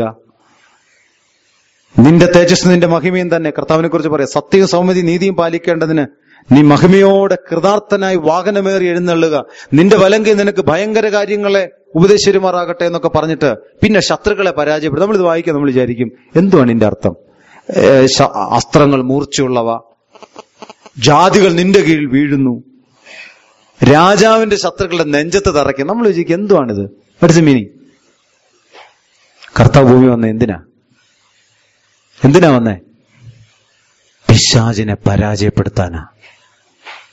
നിന്റെ തേജസ് നിന്റെ മഹിമയും തന്നെ കർത്താവിനെ കുറിച്ച് പറയാം സത്യവും സൗമ്യതി നീതിയും പാലിക്കേണ്ടതിന് നീ മഹിമയോടെ കൃതാർത്ഥനായി വാഹനമേറി എഴുന്നള്ളുക നിന്റെ വലങ്കി നിനക്ക് ഭയങ്കര കാര്യങ്ങളെ ഉപദേശിരുമാറാകട്ടെ എന്നൊക്കെ പറഞ്ഞിട്ട് പിന്നെ ശത്രുക്കളെ പരാജയപ്പെടും നമ്മളിത് വായിക്കാം നമ്മൾ വിചാരിക്കും എന്തുവാണ് ഇതിന്റെ അർത്ഥം ഏ, ശ- അസ്ത്രങ്ങൾ മൂർച്ചയുള്ളവ ജാതികൾ നിന്റെ കീഴിൽ വീഴുന്നു രാജാവിന്റെ ശത്രുക്കളുടെ നെഞ്ചത്ത് തറയ്ക്കും നമ്മൾ വിചാരിക്കും എന്തുവാണിത് പഠിച്ച മീനിങ് കർത്താവ് ഭൂമി വന്ന എന്തിനാ എന്തിനാ വന്നേ പിശാചിനെ പരാജയപ്പെടുത്താനാ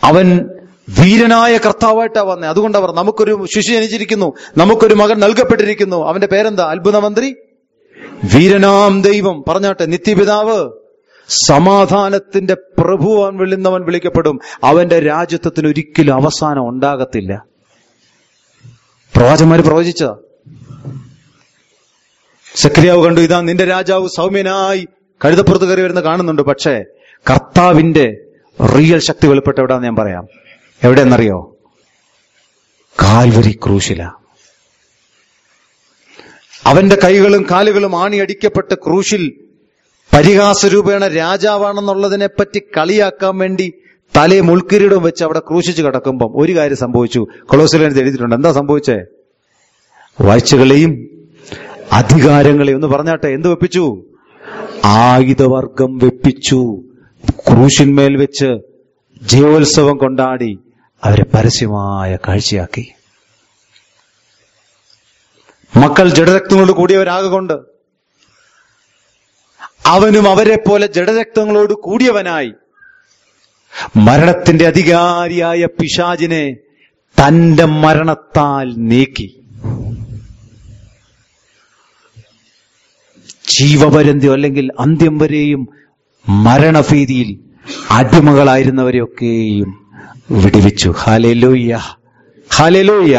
അവൻ വീരനായ കർത്താവായിട്ടാ വന്നേ അതുകൊണ്ട് അവർ നമുക്കൊരു ശിശു ജനിച്ചിരിക്കുന്നു നമുക്കൊരു മകൻ നൽകപ്പെട്ടിരിക്കുന്നു അവന്റെ പേരെന്താ അത്ഭുത മന്ത്രി വീരനാം ദൈവം പറഞ്ഞാട്ടെ നിത്യപിതാവ് സമാധാനത്തിന്റെ പ്രഭുവാൻ വിളിന്നവൻ വിളിക്കപ്പെടും അവന്റെ രാജ്യത്വത്തിന് ഒരിക്കലും അവസാനം ഉണ്ടാകത്തില്ല പ്രവാചന്മാര് പ്രവചിച്ചതാ സക്രിയാവ് കണ്ടു ഇതാ നിന്റെ രാജാവ് സൗമ്യനായി കഴുതപ്പുറത്ത് കയറി വരുന്ന കാണുന്നുണ്ട് പക്ഷേ കർത്താവിന്റെ റിയൽ ശക്തി വെളിപ്പെട്ട എവിടാന്ന് ഞാൻ പറയാം എവിടെയെന്നറിയോ കാൽവരി ക്രൂശില അവന്റെ കൈകളും കാലുകളും ആണിയടിക്കപ്പെട്ട് ക്രൂശിൽ പരിഹാസരൂപേണ രാജാവാണെന്നുള്ളതിനെ പറ്റി കളിയാക്കാൻ വേണ്ടി തലയെ മുൾക്കിരീടം വെച്ച് അവിടെ ക്രൂശിച്ച് കിടക്കുമ്പം ഒരു കാര്യം സംഭവിച്ചു കൊളോസിലെടുത്ത് എഴുതിയിട്ടുണ്ട് എന്താ സംഭവിച്ചേ വാഴ്ചകളെയും അധികാരങ്ങളെയും ഒന്ന് പറഞ്ഞാട്ടെ എന്ത് വെപ്പിച്ചു ആയുധവർഗം വെപ്പിച്ചു ക്രൂശിന്മേൽ വെച്ച് ജയോത്സവം കൊണ്ടാടി അവരെ പരസ്യമായ കാഴ്ചയാക്കി മക്കൾ ജഡരക്തങ്ങളോട് കൂടിയവരാകൊണ്ട് അവനും അവരെ പോലെ ജഡരക്തങ്ങളോട് കൂടിയവനായി മരണത്തിന്റെ അധികാരിയായ പിശാചിനെ തന്റെ മരണത്താൽ നീക്കി ജീവപര്യന്തം അല്ലെങ്കിൽ അന്ത്യം വരെയും മരണഭീതിയിൽ അടിമകളായിരുന്നവരെയൊക്കെയും വിടുവിച്ചു ഹാലേലൂയ്യ ഹാലേലൂയ്യ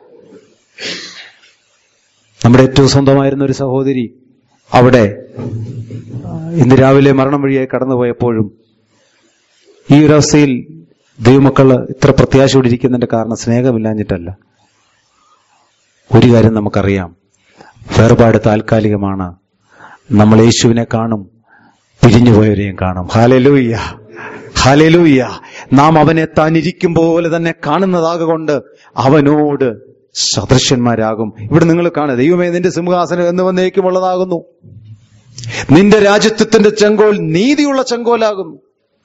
നമ്മുടെ ഏറ്റവും സ്വന്തമായിരുന്ന ഒരു സഹോദരി അവിടെ ഇന്ന് രാവിലെ മരണം വഴിയായി കടന്നുപോയപ്പോഴും ഈ ഒരു അവസ്ഥയിൽ ദൈവമക്കള് ഇത്ര പ്രത്യാശയോടെ ഇരിക്കുന്നതിന്റെ കാരണം സ്നേഹമില്ലാഞ്ഞിട്ടല്ല ഒരു കാര്യം നമുക്കറിയാം വേർപാട് താൽക്കാലികമാണ് നമ്മൾ യേശുവിനെ കാണും പിരിഞ്ഞുപോയവരെയും കാണും ഹാലലൂയ്യ ഹാലലൂയ്യ നാം അവനെ താൻ ഇരിക്കും പോലെ തന്നെ കാണുന്നതാകൊണ്ട് അവനോട് സദൃശ്യന്മാരാകും ഇവിടെ നിങ്ങൾ കാണുക ദൈവമേ നിന്റെ സിംഹാസനം എന്ന് വന്നേക്കുമുള്ളതാകുന്നു നിന്റെ രാജ്യത്വത്തിന്റെ ചെങ്കോൽ നീതിയുള്ള ചെങ്കോലാകുന്നു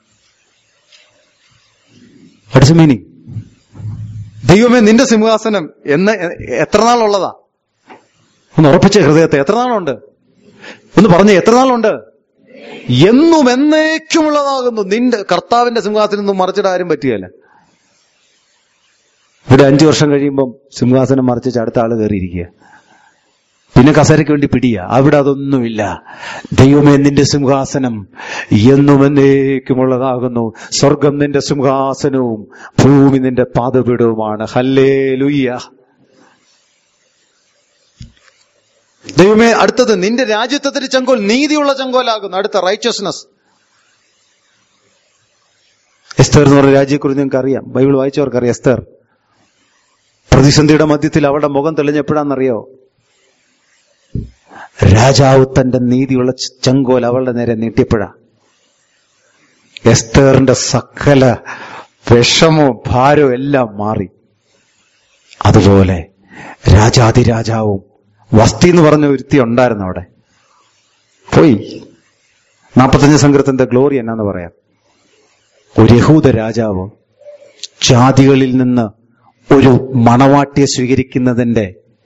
അടുത്ത മീനിങ് ദൈവമേ നിന്റെ സിംഹാസനം എന്ന് എത്ര നാളുള്ളതാ ഒന്ന് ഉറപ്പിച്ച ഹൃദയത്തെ എത്ര നാളുണ്ട് ഒന്ന് പറഞ്ഞേ എത്ര നാളുണ്ട് എന്നും എന്നേക്കുമുള്ളതാകുന്നു നിന്റെ കർത്താവിന്റെ സിംഹാസനം ഒന്നും മറിച്ചിടാൻ ആരും പറ്റുകയല്ല ഇവിടെ അഞ്ചു വർഷം കഴിയുമ്പം സിംഹാസനം മറിച്ച് അടുത്ത ആള് കയറിയിരിക്കുക പിന്നെ കസരയ്ക്ക് വേണ്ടി പിടിയ അവിടെ അതൊന്നുമില്ല ദൈവമേ നിന്റെ സിംഹാസനം എന്നും എന്നേക്കുമുള്ളതാകുന്നു സ്വർഗം നിന്റെ സിംഹാസനവും ഭൂമി നിന്റെ പാദപീഠവുമാണ് ഹല്ലേ ലുയ്യ ദൈവമേ അടുത്തത് നിന്റെ രാജ്യത്വത്തിന് ചെങ്കോൽ നീതിയുള്ള ചെങ്കോലാകുന്നു അടുത്ത റൈച്ചസ്നസ് എസ്തർ എന്ന് പറഞ്ഞ രാജ്യത്തെക്കുറിച്ച് നിങ്ങൾക്ക് അറിയാം ബൈബിൾ വായിച്ചവർക്കറിയാം എസ്തർ പ്രതിസന്ധിയുടെ മധ്യത്തിൽ അവളുടെ മുഖം തെളിഞ്ഞെപ്പോഴാണെന്നറിയോ രാജാവ് തന്റെ നീതിയുള്ള ചെങ്കോൽ അവളുടെ നേരെ നീട്ടിയപ്പോഴാ എസ്തേറിന്റെ സകല വിഷമവും ഭാരവും എല്ലാം മാറി അതുപോലെ രാജാതിരാജാവും വസ്തി എന്ന് പറഞ്ഞ ഒരുത്തി ഉണ്ടായിരുന്നു അവിടെ പോയി നാൽപ്പത്തഞ്ച് സംഘത്തിന്റെ ഗ്ലോറി എന്നാന്ന് പറയാം ഒരു യഹൂദ രാജാവ് ജാതികളിൽ നിന്ന് ഒരു മണവാട്ടിയെ സ്വീകരിക്കുന്നതിന്റെ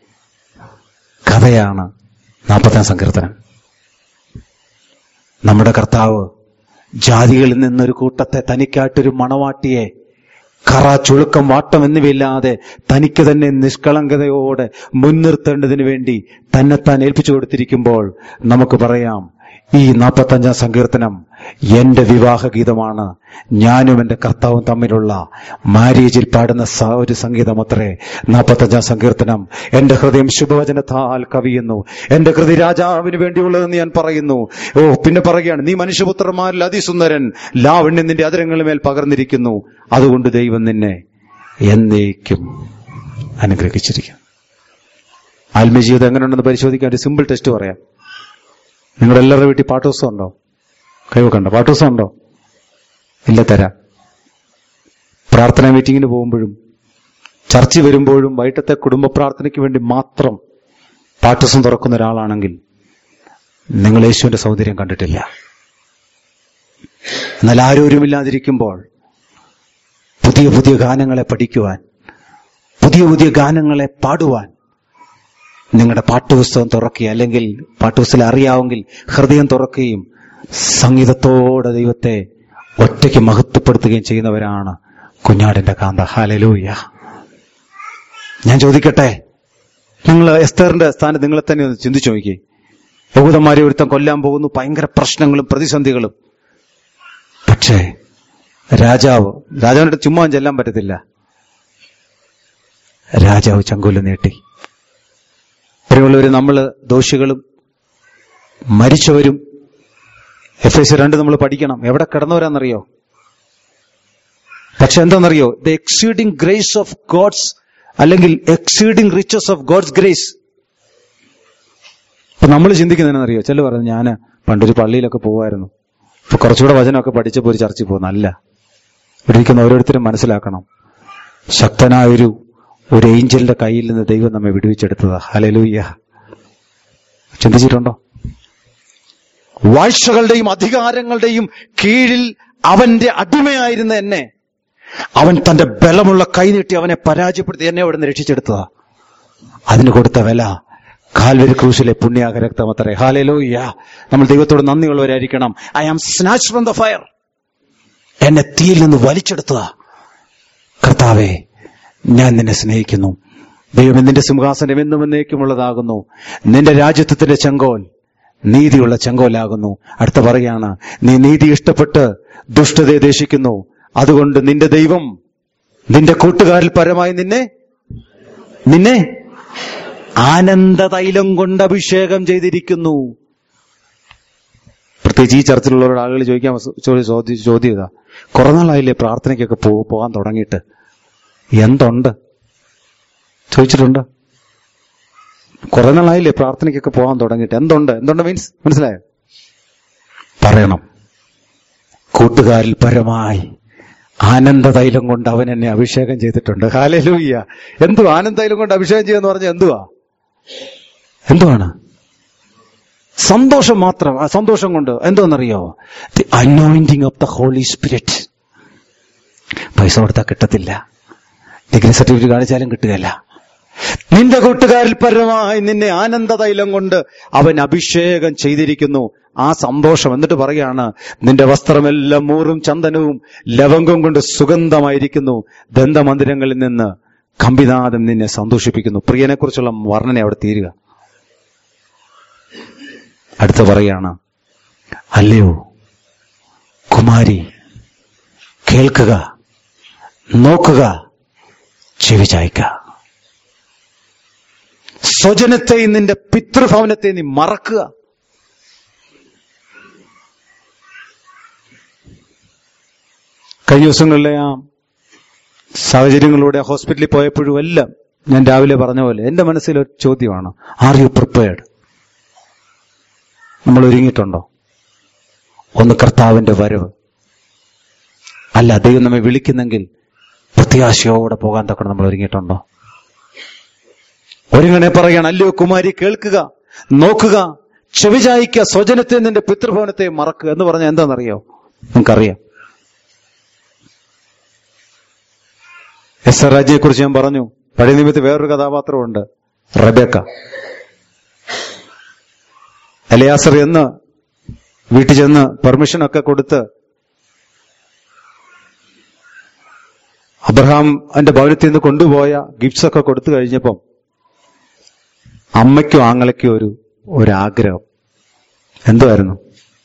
കഥയാണ് നാൽപ്പത്താം സങ്കീർത്തനം നമ്മുടെ കർത്താവ് ജാതികളിൽ നിന്നൊരു കൂട്ടത്തെ തനിക്കായിട്ടൊരു മണവാട്ടിയെ കറ ചുളുക്കം വാട്ടം എന്നിവയില്ലാതെ തനിക്ക് തന്നെ നിഷ്കളങ്കതയോടെ മുൻനിർത്തേണ്ടതിന് വേണ്ടി തന്നെത്താൻ ഏൽപ്പിച്ചു കൊടുത്തിരിക്കുമ്പോൾ നമുക്ക് പറയാം ഈ നാൽപ്പത്തഞ്ചാം സങ്കീർത്തനം എന്റെ വിവാഹ ഗീതമാണ് ഞാനും എന്റെ കർത്താവും തമ്മിലുള്ള മാര്യേജിൽ പാടുന്ന സ- ഒരു സംഗീതം അത്രേ നാൽപ്പത്തഞ്ചാം സങ്കീർത്തനം എന്റെ ഹൃദയം ശുഭവചനത്താൽ കവിയുന്നു എന്റെ കൃതി രാജാവിന് വേണ്ടിയുള്ളതെന്ന് ഞാൻ പറയുന്നു ഓ പിന്നെ പറയുകയാണ് നീ മനുഷ്യപുത്രന്മാരിൽ അതിസുന്ദരൻ ലാവണ്യം നിന്റെ അതിരങ്ങളിൽ മേൽ പകർന്നിരിക്കുന്നു അതുകൊണ്ട് ദൈവം നിന്നെ എന്നേക്കും അനുഗ്രഹിച്ചിരിക്കും ആത്മീയ ജീവിതം എങ്ങനെയുണ്ടെന്ന് പരിശോധിക്കാൻ ഒരു സിമ്പിൾ ടെസ്റ്റ് പറയാം നിങ്ങളുടെ എല്ലാവരുടെ വീട്ടിൽ പാട്ടുപുസ്തകം ഉണ്ടോ കൈവക്കണ്ടോ പാട്ടുപുസ്തകം ഉണ്ടോ ഇല്ല തരാം പ്രാർത്ഥനാ മീറ്റിങ്ങിന് പോകുമ്പോഴും ചർച്ച വരുമ്പോഴും വൈകിട്ടത്തെ കുടുംബ പ്രാർത്ഥനയ്ക്ക് വേണ്ടി മാത്രം പാട്ടുപുസ്തകം തുറക്കുന്ന ഒരാളാണെങ്കിൽ നിങ്ങൾ യേശുവിന്റെ സൗന്ദര്യം കണ്ടിട്ടില്ല എന്നാൽ ആരോരുമില്ലാതിരിക്കുമ്പോൾ പുതിയ പുതിയ ഗാനങ്ങളെ പഠിക്കുവാൻ പുതിയ പുതിയ ഗാനങ്ങളെ പാടുവാൻ നിങ്ങളുടെ പാട്ടുപുസ്തകം തുറക്കുക അല്ലെങ്കിൽ പാട്ടുപുസ്തകം അറിയാമെങ്കിൽ ഹൃദയം തുറക്കുകയും സംഗീതത്തോടെ ദൈവത്തെ ഒറ്റയ്ക്ക് മഹത്വപ്പെടുത്തുകയും ചെയ്യുന്നവരാണ് കുഞ്ഞാടിന്റെ കാന്ത ഹാലലൂയ ഞാൻ ചോദിക്കട്ടെ നിങ്ങൾ എസ്തറിന്റെ സ്ഥാനത്ത് നിങ്ങളെ തന്നെ ഒന്ന് ചിന്തിച്ചു നോക്കി യഹൂദന്മാരെ ഒരുത്തം കൊല്ലാൻ പോകുന്നു ഭയങ്കര പ്രശ്നങ്ങളും പ്രതിസന്ധികളും പക്ഷേ രാജാവ് രാജാവിന്റെ ചുമ്മാ ചെല്ലാൻ പറ്റത്തില്ല രാജാവ് ചങ്കൂല് നീട്ടി പ്രിയമുള്ളവര് നമ്മള് ദോഷികളും മരിച്ചവരും എഫ് എസ് രണ്ട് നമ്മൾ പഠിക്കണം എവിടെ കിടന്നവരാന്നറിയോ പക്ഷെ എന്താണെന്നറിയോ the exceeding grace of God's അല്ലെങ്കിൽ exceeding riches of God's grace അപ്പൊ നമ്മൾ ചിന്തിക്കുന്നതിനറിയോ ചില പറഞ്ഞു ഞാൻ പണ്ടൊരു പള്ളിയിലൊക്കെ പോകുമായിരുന്നു ഇപ്പൊ കുറച്ചുകൂടെ വചനമൊക്കെ പഠിച്ചപ്പോൾ ഒരു ചർച്ചയിൽ പോകുന്നു അല്ല ഇവിടെ ഇരിക്കുന്ന ഓരോരുത്തരും മനസ്സിലാക്കണം ശക്തനായൊരു ഒരു ഏഞ്ചലിന്റെ കയ്യിൽ നിന്ന് ദൈവം നമ്മെ വിടുവിച്ചെടുത്തതാ ഹലലൂയ്യ ചിന്തിച്ചിട്ടുണ്ടോ വാഴ്ചകളുടെയും അധികാരങ്ങളുടെയും കീഴിൽ അവന്റെ അടിമയായിരുന്ന എന്നെ അവൻ തന്റെ ബലമുള്ള കൈനീട്ടി അവനെ പരാജയപ്പെടുത്തി എന്നെ അവിടെ നിന്ന് രക്ഷിച്ചെടുത്തതാ അതിന് കൊടുത്ത വില കാൽവരി ക്രൂശിലെ പുണ്യാക രക്തമത്രേ ഹാലലോയ്യ നമ്മൾ ദൈവത്തോട് നന്ദിയുള്ളവരായിരിക്കണം I am snatch from the fire എന്നെ തീയിൽ നിന്ന് വലിച്ചെടുത്തതാ കർത്താവേ ഞാൻ നിന്നെ സ്നേഹിക്കുന്നു ദൈവം നിന്റെ സിംഹാസനം എന്നും എന്നേക്കുമുള്ളതാകുന്നു നിന്റെ രാജ്യത്വത്തിന്റെ ചെങ്കോൽ നീതിയുള്ള ചെങ്കോലാകുന്നു അടുത്ത പറയാണ് നീ നീതി ഇഷ്ടപ്പെട്ട് ദുഷ്ടതയെ ദേശിക്കുന്നു അതുകൊണ്ട് നിന്റെ ദൈവം നിന്റെ കൂട്ടുകാരിൽ പരമായി നിന്നെ നിന്നെ ആനന്ദതൈലം കൊണ്ട് അഭിഷേകം ചെയ്തിരിക്കുന്നു പ്രത്യേകിച്ച് ഈ ചർച്ചിലുള്ളവരോട് ആളുകൾ ചോദിക്കാൻ വസ്- ചോ- ചോദ്യ- ചോദ്യം ഇതാ കുറെ നാളായില്ലേ പ്രാർത്ഥനയ്ക്കൊക്കെ പോ പോകാൻ തുടങ്ങിയിട്ട് എന്തുണ്ട് ചോദിച്ചിട്ടുണ്ട് കുറെ നാളായില്ലേ പ്രാർത്ഥനയ്ക്കൊക്കെ പോകാൻ തുടങ്ങിയിട്ട് എന്തുണ്ട് എന്തുണ്ട് മീൻസ് മനസ്സിലായോ പറയണം കൂട്ടുകാരിൽ പരമായി ആനന്ദതൈലം കൊണ്ട് അവൻ എന്നെ അഭിഷേകം ചെയ്തിട്ടുണ്ട് ഹാലലൂയ്യ എന്തുവാ ആനന്ദതൈലം കൊണ്ട് അഭിഷേകം ചെയ്യുന്ന പറഞ്ഞ എന്തുവാ എന്തുവാണ് സന്തോഷം മാത്രം ആ സന്തോഷം കൊണ്ട് എന്തോന്നറിയോ the anointing of the Holy Spirit പൈസ കൊടുത്താൽ കിട്ടത്തില്ല ഡിഗ്രി സർട്ടിഫിക്കറ്റ് കാണിച്ചാലും കിട്ടുകയല്ല നിന്റെ കൂട്ടുകാരിൽ പരമായി നിന്നെ ആനന്ദതൈലം കൊണ്ട് അവൻ അഭിഷേകം ചെയ്തിരിക്കുന്നു ആ സന്തോഷം എന്നിട്ട് പറയാണ് നിന്റെ വസ്ത്രമെല്ലാം മൂറും ചന്ദനവും ലവംഗം കൊണ്ട് സുഗന്ധമായിരിക്കുന്നു ദന്തമന്ദിരങ്ങളിൽ നിന്ന് കമ്പിനാഥം നിന്നെ സന്തോഷിപ്പിക്കുന്നു പ്രിയനെ കുറിച്ചുള്ള വർണ്ണന അവിടെ തീരുക അടുത്ത പറയാണ് അല്ലയോ കുമാരി കേൾക്കുക നോക്കുക ചെവി ചായ്ക്ക സ്വജനത്തെയും നിന്റെ പിതൃഭവനത്തെയും നീ മറക്കുക കഴിഞ്ഞ ദിവസങ്ങളിലെ ആ സാഹചര്യങ്ങളിലൂടെ ഹോസ്പിറ്റലിൽ പോയപ്പോഴും എല്ലാം ഞാൻ രാവിലെ പറഞ്ഞ പോലെ എന്റെ മനസ്സിൽ ഒരു ചോദ്യമാണ് ആർ യു പ്രിപ്പയർഡ് നമ്മൾ ഒരുങ്ങിയിട്ടുണ്ടോ ഒന്ന് കർത്താവിന്റെ വരവ് അല്ല ദൈവം നമ്മെ വിളിക്കുന്നെങ്കിൽ പ്രത്യാശയോടെ പോകാൻ തക്കണം നമ്മൾ ഒരുങ്ങിയിട്ടുണ്ടോ ഒരുങ്ങണെ പറയാണ് അല്ലയോ കുമാരി കേൾക്കുക നോക്കുക ചെവിചായിക്ക സ്വജനത്തെ നിന്റെ പിതൃഭവനത്തെ മറക്കുക എന്ന് പറഞ്ഞാൽ എന്താണെന്നറിയോ നിങ്ങൾക്കറിയാം എസ് രാജിയെ കുറിച്ച് ഞാൻ പറഞ്ഞു പഴയ നിമിത്തം വേറൊരു കഥാപാത്രമുണ്ട് റബേക്ക എലയാസർ എന്ന് വീട്ടിൽ ചെന്ന് പെർമിഷനൊക്കെ കൊടുത്ത് അബ്രഹാം എന്റെ ഭവനത്തിൽ നിന്ന് കൊണ്ടുപോയ ഗിഫ്റ്റ്സ് ഒക്കെ കൊടുത്തു കഴിഞ്ഞപ്പം അമ്മയ്ക്കും ആങ്ങളയ്ക്കും ഒരു ഒരാഗ്രഹം എന്തുമായിരുന്നു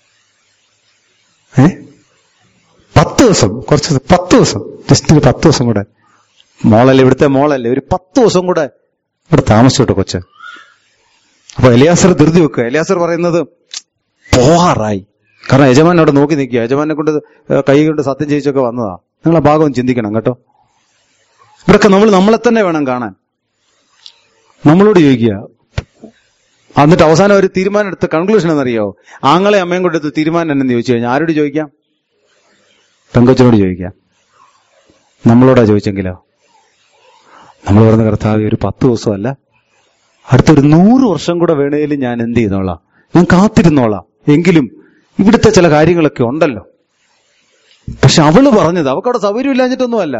ഏ പത്ത് ദിവസം കുറച്ച് ദിവസം- പത്ത് ദിവസം ജസ്റ്റ് ഒരു പത്ത് ദിവസം കൂടെ മോളല്ലേ ഇവിടുത്തെ മോളല്ലേ ഒരു പത്ത് ദിവസം കൂടെ ഇവിടെ താമസിച്ചോട്ടെ കൊച്ച് അപ്പൊ എലിയാസർ ധൃതി വെക്കുക എലിയാസർ പറയുന്നത് പോഹാറായി കാരണം യജമാൻ അവിടെ നോക്കി നിൽക്കുക യജമാനെ കൊണ്ട് ഏഹ് കൈ കൊണ്ട് സത്യം ചെയ്യിച്ചൊക്കെ വന്നതാ നിങ്ങൾ ആ ഭാഗം ചിന്തിക്കണം കേട്ടോ ഇവിടൊക്കെ നമ്മൾ നമ്മളെ തന്നെ വേണം കാണാൻ നമ്മളോട് ചോദിക്കുക എന്നിട്ട് അവസാനം ഒരു തീരുമാനം എടുത്ത കൺക്ലൂഷൻ എന്നറിയോ ആങ്ങളെ അമ്മയും കൊണ്ട് എടുത്ത തീരുമാനം എന്നു ചോദിച്ചു കഴിഞ്ഞാൽ ആരോട് ചോദിക്കാം പെങ്കൊച്ചിനോട് ചോദിക്കാം നമ്മളോടാ ചോദിച്ചെങ്കിലോ നമ്മൾ പറഞ്ഞ കർത്താവ് ഒരു പത്ത് ദിവസമല്ല അടുത്തൊരു നൂറ് വർഷം കൂടെ വേണേലും ഞാൻ എന്ത് ചെയ്യുന്നോളാം ഞാൻ കാത്തിരുന്നോളാം എങ്കിലും ഇവിടുത്തെ ചില കാര്യങ്ങളൊക്കെ ഉണ്ടല്ലോ പക്ഷെ അവള് പറഞ്ഞത് അവൾക്ക് അവിടെ സൗകര്യം ഇല്ലാഞ്ഞിട്ടൊന്നുമല്ല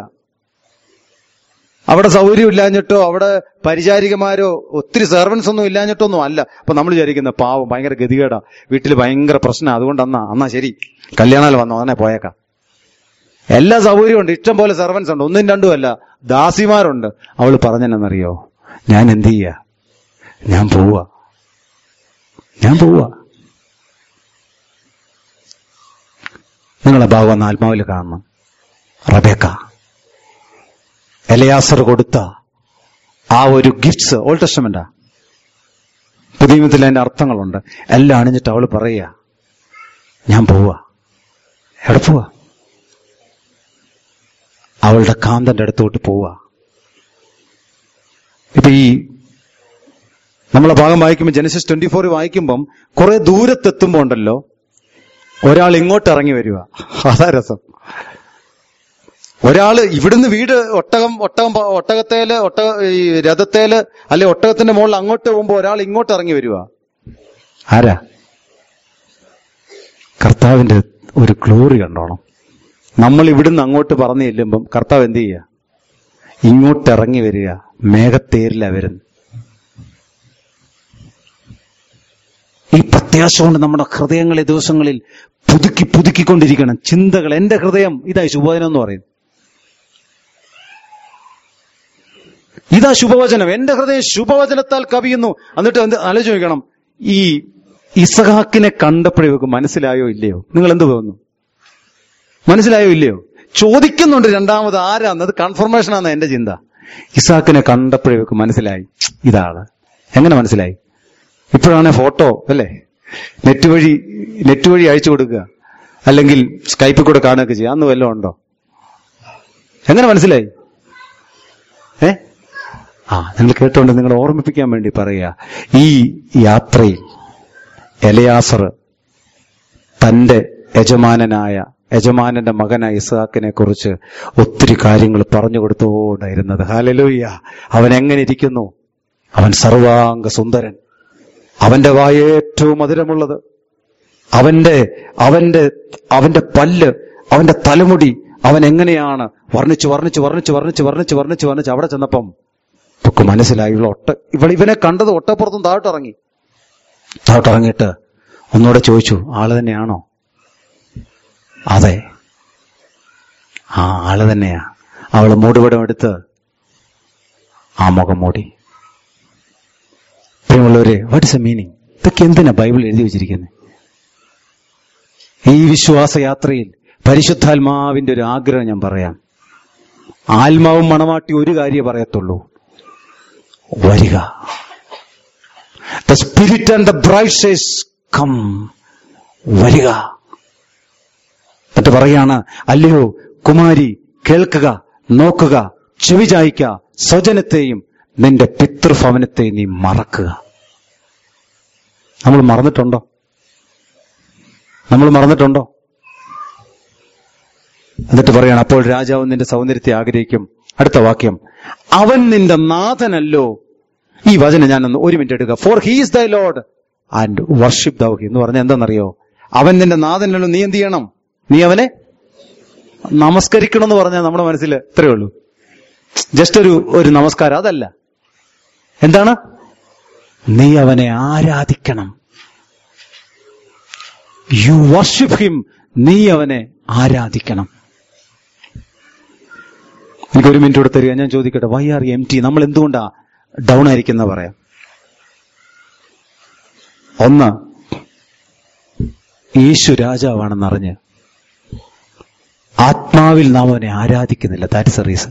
അവിടെ സൗകര്യം ഇല്ലാഞ്ഞിട്ടോ അവിടെ പരിചാരികമാരോ ഒത്തിരി സെർവൻസ് ഒന്നും ഇല്ലാഞ്ഞിട്ടൊന്നും അല്ല അപ്പൊ നമ്മൾ വിചാരിക്കുന്ന പാവം ഭയങ്കര ഗതികേടാ വീട്ടിൽ ഭയങ്കര പ്രശ്നം അതുകൊണ്ട് അന്നാ അന്നാ ശരി കല്യാണാൽ വന്നോ അന്നെ പോയേക്കാം എല്ലാ സൗകര്യമുണ്ട് ഇഷ്ടം പോലെ സെർവൻസ് ഉണ്ട് ഒന്നും രണ്ടും അല്ല ദാസിമാരുണ്ട് അവൾ പറഞ്ഞെന്നറിയോ ഞാൻ എന്ത് ചെയ്യാ ഞാൻ പോവാ ഞാൻ പോവാ നിങ്ങളെ ഭാഗം ആത്മാവിൽ കാണണം റബേക്ക എലയാസർ കൊടുത്ത ആ ഒരു ഗിഫ്റ്റ്സ് ഓൾഡ് ടെസ്റ്റമെന്റാ പുതിയ നിയമത്തിൽ അതിന്റെ അർത്ഥങ്ങളുണ്ട് എല്ലാം അണിഞ്ഞിട്ട് അവള് പറയുക ഞാൻ പോവാ എവിടെ പോവാ അവളുടെ കാന്തന്റെ അടുത്തോട്ട് പോവാ ഇപ്പൊ ഈ നമ്മളെ ഭാഗം വായിക്കുമ്പോൾ ജനസിസ് ട്വന്റി ഫോർ വായിക്കുമ്പം കുറെ ദൂരത്തെത്തുമ്പോ ഉണ്ടല്ലോ ഒരാൾ ഇങ്ങോട്ട് ഇറങ്ങി വരിക അതാ രസം ഒരാള് ഇവിടുന്ന് വീട് ഒട്ടകം ഒട്ടകം പ- ഒട്ടകത്തേല് ഒട്ടക ഈ രഥത്തേല് അല്ലെ ഒട്ടകത്തിന്റെ മുകളിൽ അങ്ങോട്ട് പോകുമ്പോ ഒരാൾ ഇങ്ങോട്ട് ഇറങ്ങി വരിക ആരാ കർത്താവിന്റെ ഒരു ഗ്ലോറി കണ്ടോണം നമ്മൾ ഇവിടുന്ന് അങ്ങോട്ട് പറഞ്ഞു ചെല്ലുമ്പം കർത്താവ് എന്ത് ചെയ്യുക ഇങ്ങോട്ട് ഇറങ്ങി വരിക മേഘത്തേരില വരുന്നു ഈ പ്രത്യാശ കൊണ്ട് നമ്മുടെ ഹൃദയങ്ങളെ ദിവസങ്ങളിൽ പുതുക്കി പുതുക്കിക്കൊണ്ടിരിക്കണം ചിന്തകൾ എന്റെ ഹൃദയം ഇതായി ശുഭവചനം എന്ന് പറയും ഇതാ ശുഭവചനം എന്റെ ഹൃദയം ശുഭവചനത്താൽ കവിയുന്നു എന്നിട്ട് എന്ത് ആലോചിച്ച് നോക്കണം ഈ ഇസഹാക്കിനെ കണ്ടപ്പോഴേ ഇവർക്ക് മനസ്സിലായോ ഇല്ലയോ നിങ്ങൾ എന്ത് തോന്നുന്നു മനസ്സിലായോ ഇല്ലയോ ചോദിക്കുന്നുണ്ട് രണ്ടാമത് ആരാന്ന് അത് കൺഫർമേഷൻ ആണ് എന്റെ ചിന്ത ഇസാക്കിനെ കണ്ടപ്പോഴേ ഇവർക്ക് മനസ്സിലായി ഇതാണ് എങ്ങനെ മനസ്സിലായി ഇപ്പോഴാണ് ഫോട്ടോ അല്ലേ നെറ്റ് വഴി നെറ്റ് വഴി അയച്ചു കൊടുക്കുക അല്ലെങ്കിൽ സ്കൈപ്പിൽ കൂടെ കാണുകയൊക്കെ ചെയ്യുക അന്ന് വല്ലതും ഉണ്ടോ എങ്ങനെ മനസ്സിലായി ഏ ആ നിങ്ങൾ കേട്ടോണ്ട് നിങ്ങൾ ഓർമ്മിപ്പിക്കാൻ വേണ്ടി പറയുക ഈ യാത്രയിൽ എലയാസർ തന്റെ യജമാനനായ യജമാനന്റെ മകനായ ഇസാക്കിനെ കുറിച്ച് ഒത്തിരി കാര്യങ്ങൾ പറഞ്ഞു കൊടുത്തുകൊണ്ടായിരുന്നത് ഹാലലൂയ്യ അവൻ എങ്ങനെ ഇരിക്കുന്നു അവൻ സർവാംഗ സുന്ദരൻ അവന്റെ വായ ഏറ്റവും മധുരമുള്ളത് അവന്റെ അവന്റെ അവന്റെ പല്ല് അവന്റെ തലമുടി അവൻ എങ്ങനെയാണ് വർണ്ണിച്ച് വർണ്ണിച്ച് വർണ്ണിച്ച് വർണ്ണിച്ച് വർണ്ണിച്ച് വർണ്ണിച്ച് വർണ്ണിച്ച് അവിടെ ചെന്നപ്പം ഒക്കെ മനസ്സിലായി ഇവൾ ഒട്ട ഇവൾ ഇവനെ കണ്ടത് ഒട്ടപ്പുറത്തും താഴോട്ടിറങ്ങി താഴോട്ടിറങ്ങിയിട്ട് ഒന്നുകൂടെ ചോദിച്ചു ആള് തന്നെയാണോ അതെ ആ ആള് തന്നെയാ അവള് മൂടുപടം എടുത്ത് ആ മുഖം മൂടി പ്രിയമുള്ളവരെ വാട്ട് ഇസ് എ മീനിങ് ഇതൊക്കെ എന്തിനാ ബൈബിൾ എഴുതി വെച്ചിരിക്കുന്നത് ഈ വിശ്വാസയാത്രയിൽ പരിശുദ്ധാത്മാവിന്റെ ഒരു ആഗ്രഹം ഞാൻ പറയാം ആത്മാവും മണവാട്ടി ഒരു കാര്യം പറയത്തുള്ളൂ വരിക the spirit and the bride come വരിക എന്നിട്ട് പറയാണ് അല്ലയോ കുമാരി കേൾക്കുക നോക്കുക ചെവി ചായ്ക്ക സ്വജനത്തെയും നിന്റെ പിതൃഭവനത്തെയും നീ മറക്കുക നമ്മൾ മറന്നിട്ടുണ്ടോ നമ്മൾ മറന്നിട്ടുണ്ടോ എന്നിട്ട് പറയാണ് അപ്പോൾ രാജാവ് നിന്റെ സൗന്ദര്യത്തെ ആഗ്രഹിക്കും അടുത്ത വാക്യം അവൻ നിന്റെ നാഥനല്ലോ ഈ വചനം ഞാനൊന്ന് ഒരു മിനിറ്റ് എടുക്കുക for he's thy Lord and worship thou എന്ന് പറഞ്ഞാൽ എന്താണെന്നറിയോ അവൻ നിന്റെ നാഥനല്ലോ നീ എന്ത് ചെയ്യണം നീ അവനെ നമസ്കരിക്കണം എന്ന് പറഞ്ഞാൽ നമ്മുടെ മനസ്സിൽ ഇത്രയേ ഉള്ളൂ ജസ്റ്റ് ഒരു ഒരു നമസ്കാരം അതല്ല എന്താണ് നീ അവനെ ആരാധിക്കണം യു വർഷിപ്പ് ഹിം നീ അവനെ ആരാധിക്കണം എനിക്ക് ഒരു മിനിറ്റ് കൂടെ തരിക ഞാൻ ചോദിക്കട്ടെ വൈ ആർ എം ടി നമ്മൾ എന്തുകൊണ്ടാ ഡൗൺ ആയിരിക്കുന്ന പറയാം ഒന്ന് യേശു രാജാവാണെന്നറിഞ്ഞ് ആത്മാവിൽ നാം അവനെ ആരാധിക്കുന്നില്ല ദാറ്റ് ഇസ് എ റീസൺ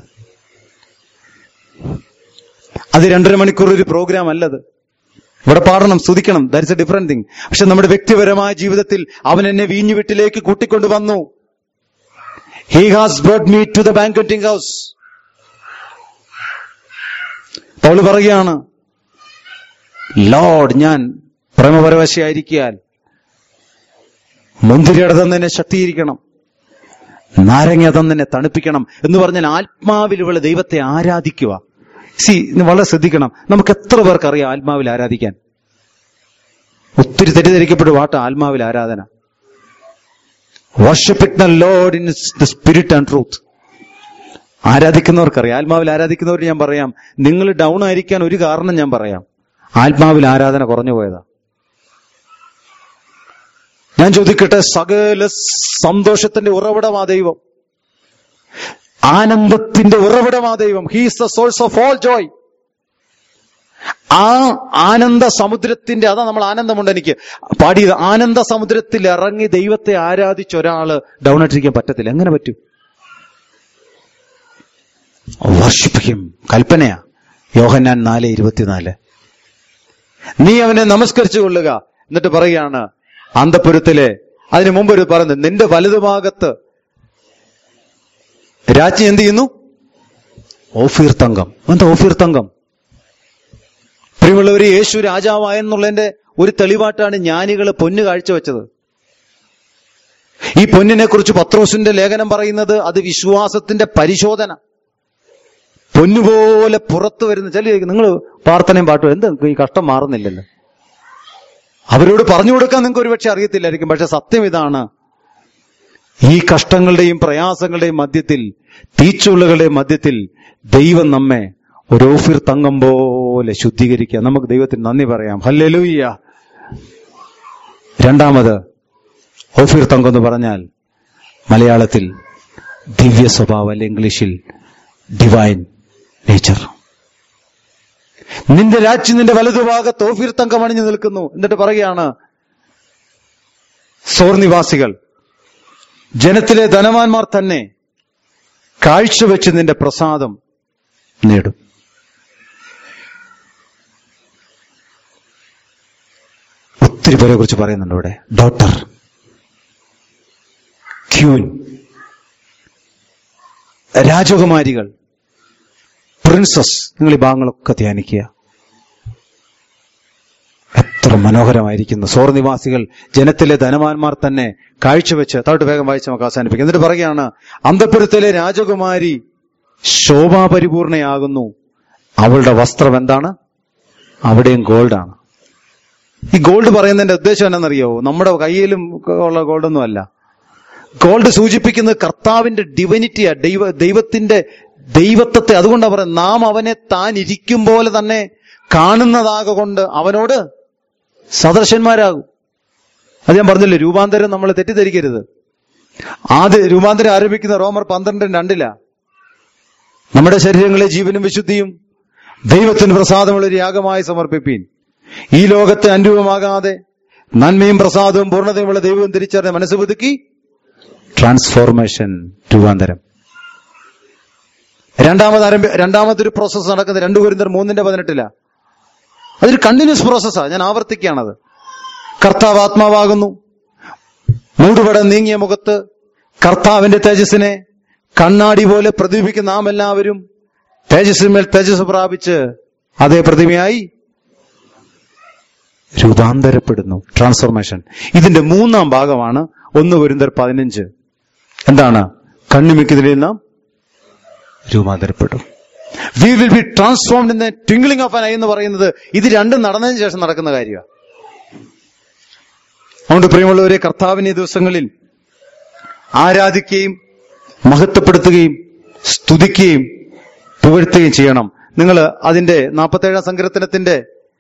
അത് രണ്ടര മണിക്കൂർ ഒരു പ്രോഗ്രാം അല്ലത് ഇവിടെ പാടണം സ്തുതിക്കണം ദാറ്റ്സ് എ ഡിഫറെന്റ് തിങ് പക്ഷെ നമ്മുടെ വ്യക്തിപരമായ ജീവിതത്തിൽ അവൻ എന്നെ വീഞ്ഞു വീട്ടിലേക്ക് കൂട്ടിക്കൊണ്ടു വന്നു he has brought me to the banqueting house Paul പറയുകയാണ് ലോഡ് ഞാൻ പ്രേമപരവശയായിരിക്കാൻ മുന്തിരിയുടെ തന്നെ ശക്തീകരിക്കണം നാരങ്ങ തന്നെ തണുപ്പിക്കണം എന്ന് പറഞ്ഞാൽ ആത്മാവിൽ ഇവള് ദൈവത്തെ ആരാധിക്കുക സി വളരെ ശ്രദ്ധിക്കണം നമുക്ക് എത്ര പേർക്ക് അറിയാം ആത്മാവിൽ ആരാധിക്കാൻ ഒത്തിരി തെറ്റിദ്ധരിക്കപ്പെടും വാട്ട ആത്മാവിൽ ആരാധന വർഷിപ്പിക് the Lord in the spirit and truth ആരാധിക്കുന്നവർക്കറിയാം ആത്മാവിൽ ആരാധിക്കുന്നവർ ഞാൻ പറയാം നിങ്ങൾ ഡൗൺ ആയിരിക്കാൻ ഒരു കാരണം ഞാൻ പറയാം ആത്മാവിൽ ആരാധന കുറഞ്ഞു പോയതാ ഞാൻ ചോദിക്കട്ടെ സകല സന്തോഷത്തിന്റെ ഉറവിടമാ ദൈവം ആനന്ദത്തിന്റെ ഉറവിടമാ ദൈവം he's the source of all joy ആ ആനന്ദ സമുദ്രത്തിന്റെ അതാ നമ്മൾ ആനന്ദമുണ്ട് എനിക്ക് പാടിയത് ആനന്ദ സമുദ്രത്തിൽ ഇറങ്ങി ദൈവത്തെ ആരാധിച്ച ഒരാള് ഡൗൺ ആയിട്ടിരിക്കാൻ പറ്റത്തില്ല എങ്ങനെ പറ്റും വർഷിപ്പിക്കും കൽപ്പനയാ യോഹന്നാൻ നാല് ഇരുപത്തിനാല് നീ അവനെ നമസ്കരിച്ചു കൊള്ളുക എന്നിട്ട് പറയുകയാണ് അന്തപുരത്തിലെ അതിനു മുമ്പ് ഒരു പറയുന്നത് നിന്റെ വലതുഭാഗത്ത് രാജ്ഞി എന്ത് ചെയ്യുന്നു ഓഫീർ തങ്കം എന്താ ഓഫീർ തങ്കം പ്രിയമുള്ളവർ യേശു രാജാവായെന്നുള്ളതിന്റെ ഒരു തെളിവായിട്ടാണ് ജ്ഞാനികൾ പൊന്ന് കാഴ്ചവെച്ചത് ഈ പൊന്നിനെ കുറിച്ച് പത്രോസിന്റെ ലേഖനം പറയുന്നത് അത് വിശ്വാസത്തിന്റെ പരിശോധന പൊന്നുപോലെ പുറത്തു വരുന്ന ചില നിങ്ങൾ പ്രാർത്ഥനയും പാട്ടും എന്താ നിങ്ങൾക്ക് ഈ കഷ്ടം മാറുന്നില്ലല്ലോ അവരോട് പറഞ്ഞു കൊടുക്കാൻ നിങ്ങൾക്ക് ഒരുപക്ഷെ അറിയത്തില്ലായിരിക്കും പക്ഷെ സത്യം ഇതാണ് ഈ കഷ്ടങ്ങളുടെയും പ്രയാസങ്ങളുടെയും മധ്യത്തിൽ തീച്ചുള്ളുകളുടെയും മധ്യത്തിൽ ദൈവം നമ്മെ ഒരു ഓഫിർ തങ്കം പോലെ ശുദ്ധീകരിക്കുക നമുക്ക് ദൈവത്തിന് നന്ദി പറയാം ഹല്ലേലൂയ്യ രണ്ടാമത് ഓഫിർ തങ്കം എന്ന് പറഞ്ഞാൽ മലയാളത്തിൽ ദിവ്യ സ്വഭാവം അല്ലെ ഇംഗ്ലീഷിൽ ഡിവൈൻ നേച്ചർ നിന്റെ രാജ്യം നിന്റെ വലതുഭാഗത്ത് ഓഫിർ തങ്കം അണിഞ്ഞു നിൽക്കുന്നു എന്നിട്ട് പറയുകയാണ് സോർ നിവാസികൾ ജനത്തിലെ ധനവാന്മാർ തന്നെ കാഴ്ചവെച്ച് നിന്റെ പ്രസാദം നേടും ഒത്തിരി പേരെ കുറിച്ച് പറയുന്നുണ്ട് ഇവിടെ ഡോക്ടർ ക്യൂൻ രാജകുമാരികൾ പ്രിൻസസ് നിങ്ങൾ ഈ ഭാഗങ്ങളൊക്കെ ധ്യാനിക്കുക എത്ര മനോഹരമായിരിക്കുന്നു സോർ നിവാസികൾ ജനത്തിലെ ധനവാന്മാർ തന്നെ കാഴ്ചവെച്ച് താഴോട്ട് വേഗം വായിച്ച് നമുക്ക് അവസാനിപ്പിക്കും എന്നിട്ട് പറയുകയാണ് അന്തപുരത്തിലെ രാജകുമാരി ശോഭാപരിപൂർണയാകുന്നു അവളുടെ വസ്ത്രം എന്താണ് അവിടെയും ഗോൾഡാണ് ഈ ഗോൾഡ് പറയുന്നതിന്റെ ഉദ്ദേശം എന്നാണെന്നറിയോ നമ്മുടെ കയ്യിലും ഉള്ള ഗോൾഡൊന്നും അല്ല ഗോൾഡ് സൂചിപ്പിക്കുന്നത് കർത്താവിന്റെ ഡിവനിറ്റിയാ ദൈവ ദൈവത്തിന്റെ ദൈവത്വത്തെ അതുകൊണ്ടാണ് പറയുന്നത് നാം അവനെ താൻ ഇരിക്കും പോലെ തന്നെ കാണുന്നതാകൊണ്ട് അവനോട് സദൃശന്മാരാകും അത് ഞാൻ പറഞ്ഞില്ലേ രൂപാന്തരം നമ്മൾ തെറ്റിദ്ധരിക്കരുത് ആദ്യ രൂപാന്തരം ആരംഭിക്കുന്ന റോമർ പന്ത്രണ്ടും രണ്ടില നമ്മുടെ ശരീരങ്ങളെ ജീവനും വിശുദ്ധിയും ദൈവത്തിന് പ്രസാദമുള്ള ഒരു യാഗമായി സമർപ്പിപ്പീൻ ഈ ലോകത്തെ അനുരൂപമാകാതെ നന്മയും പ്രസാദവും പൂർണ്ണതയുമുള്ള ദൈവം തിരിച്ചറിഞ്ഞ മനസ്സ് പുതുക്കി ട്രാൻസ്ഫോർമേഷൻ രൂപാന്തരം രണ്ടാമത് ആരംഭ രണ്ടാമതൊരു പ്രോസസ്സ് നടക്കുന്നത് രണ്ടു കുരിന്തർ മൂന്നിന്റെ പതിനെട്ടില അതൊരു കണ്ടിന്യൂസ് പ്രോസസ്സാണ് ഞാൻ ആവർത്തിക്കുകയാണത് കർത്താവ് ആത്മാവാകുന്നു മൂടുപടം നീങ്ങിയ മുഖത്ത് കർത്താവിന്റെ തേജസ്സിനെ കണ്ണാടി പോലെ പ്രതിപിക്കുന്ന നാം എല്ലാവരും തേജസ്സിന്മേൽ തേജസ് പ്രാപിച്ച് അതേ പ്രതിമയായി രൂപാന്തരപ്പെടുന്നു ട്രാൻസ്ഫോർമേഷൻ ഇതിന്റെ മൂന്നാം ഭാഗമാണ് ഒന്ന് വരുന്നർ പതിനഞ്ച് എന്താണ് കണ്ണുമിക്കുന്നതിൽ നാം രൂപാന്തരപ്പെടും we will be transformed in twinkling of an eye എന്ന് പറയുന്നത് ഇത് രണ്ടും നടന്നതിന് ശേഷം നടക്കുന്ന കാര്യമാണ് അതുകൊണ്ട് പ്രിയമുള്ളവരെ കർത്താവിനെ ദിവസങ്ങളിൽ ആരാധിക്കുകയും മഹത്വപ്പെടുത്തുകയും സ്തുതിക്കുകയും പുകഴ്ത്തുകയും ചെയ്യണം നിങ്ങൾ അതിന്റെ നാൽപ്പത്തേഴാം സങ്കീർത്തനത്തിന്റെ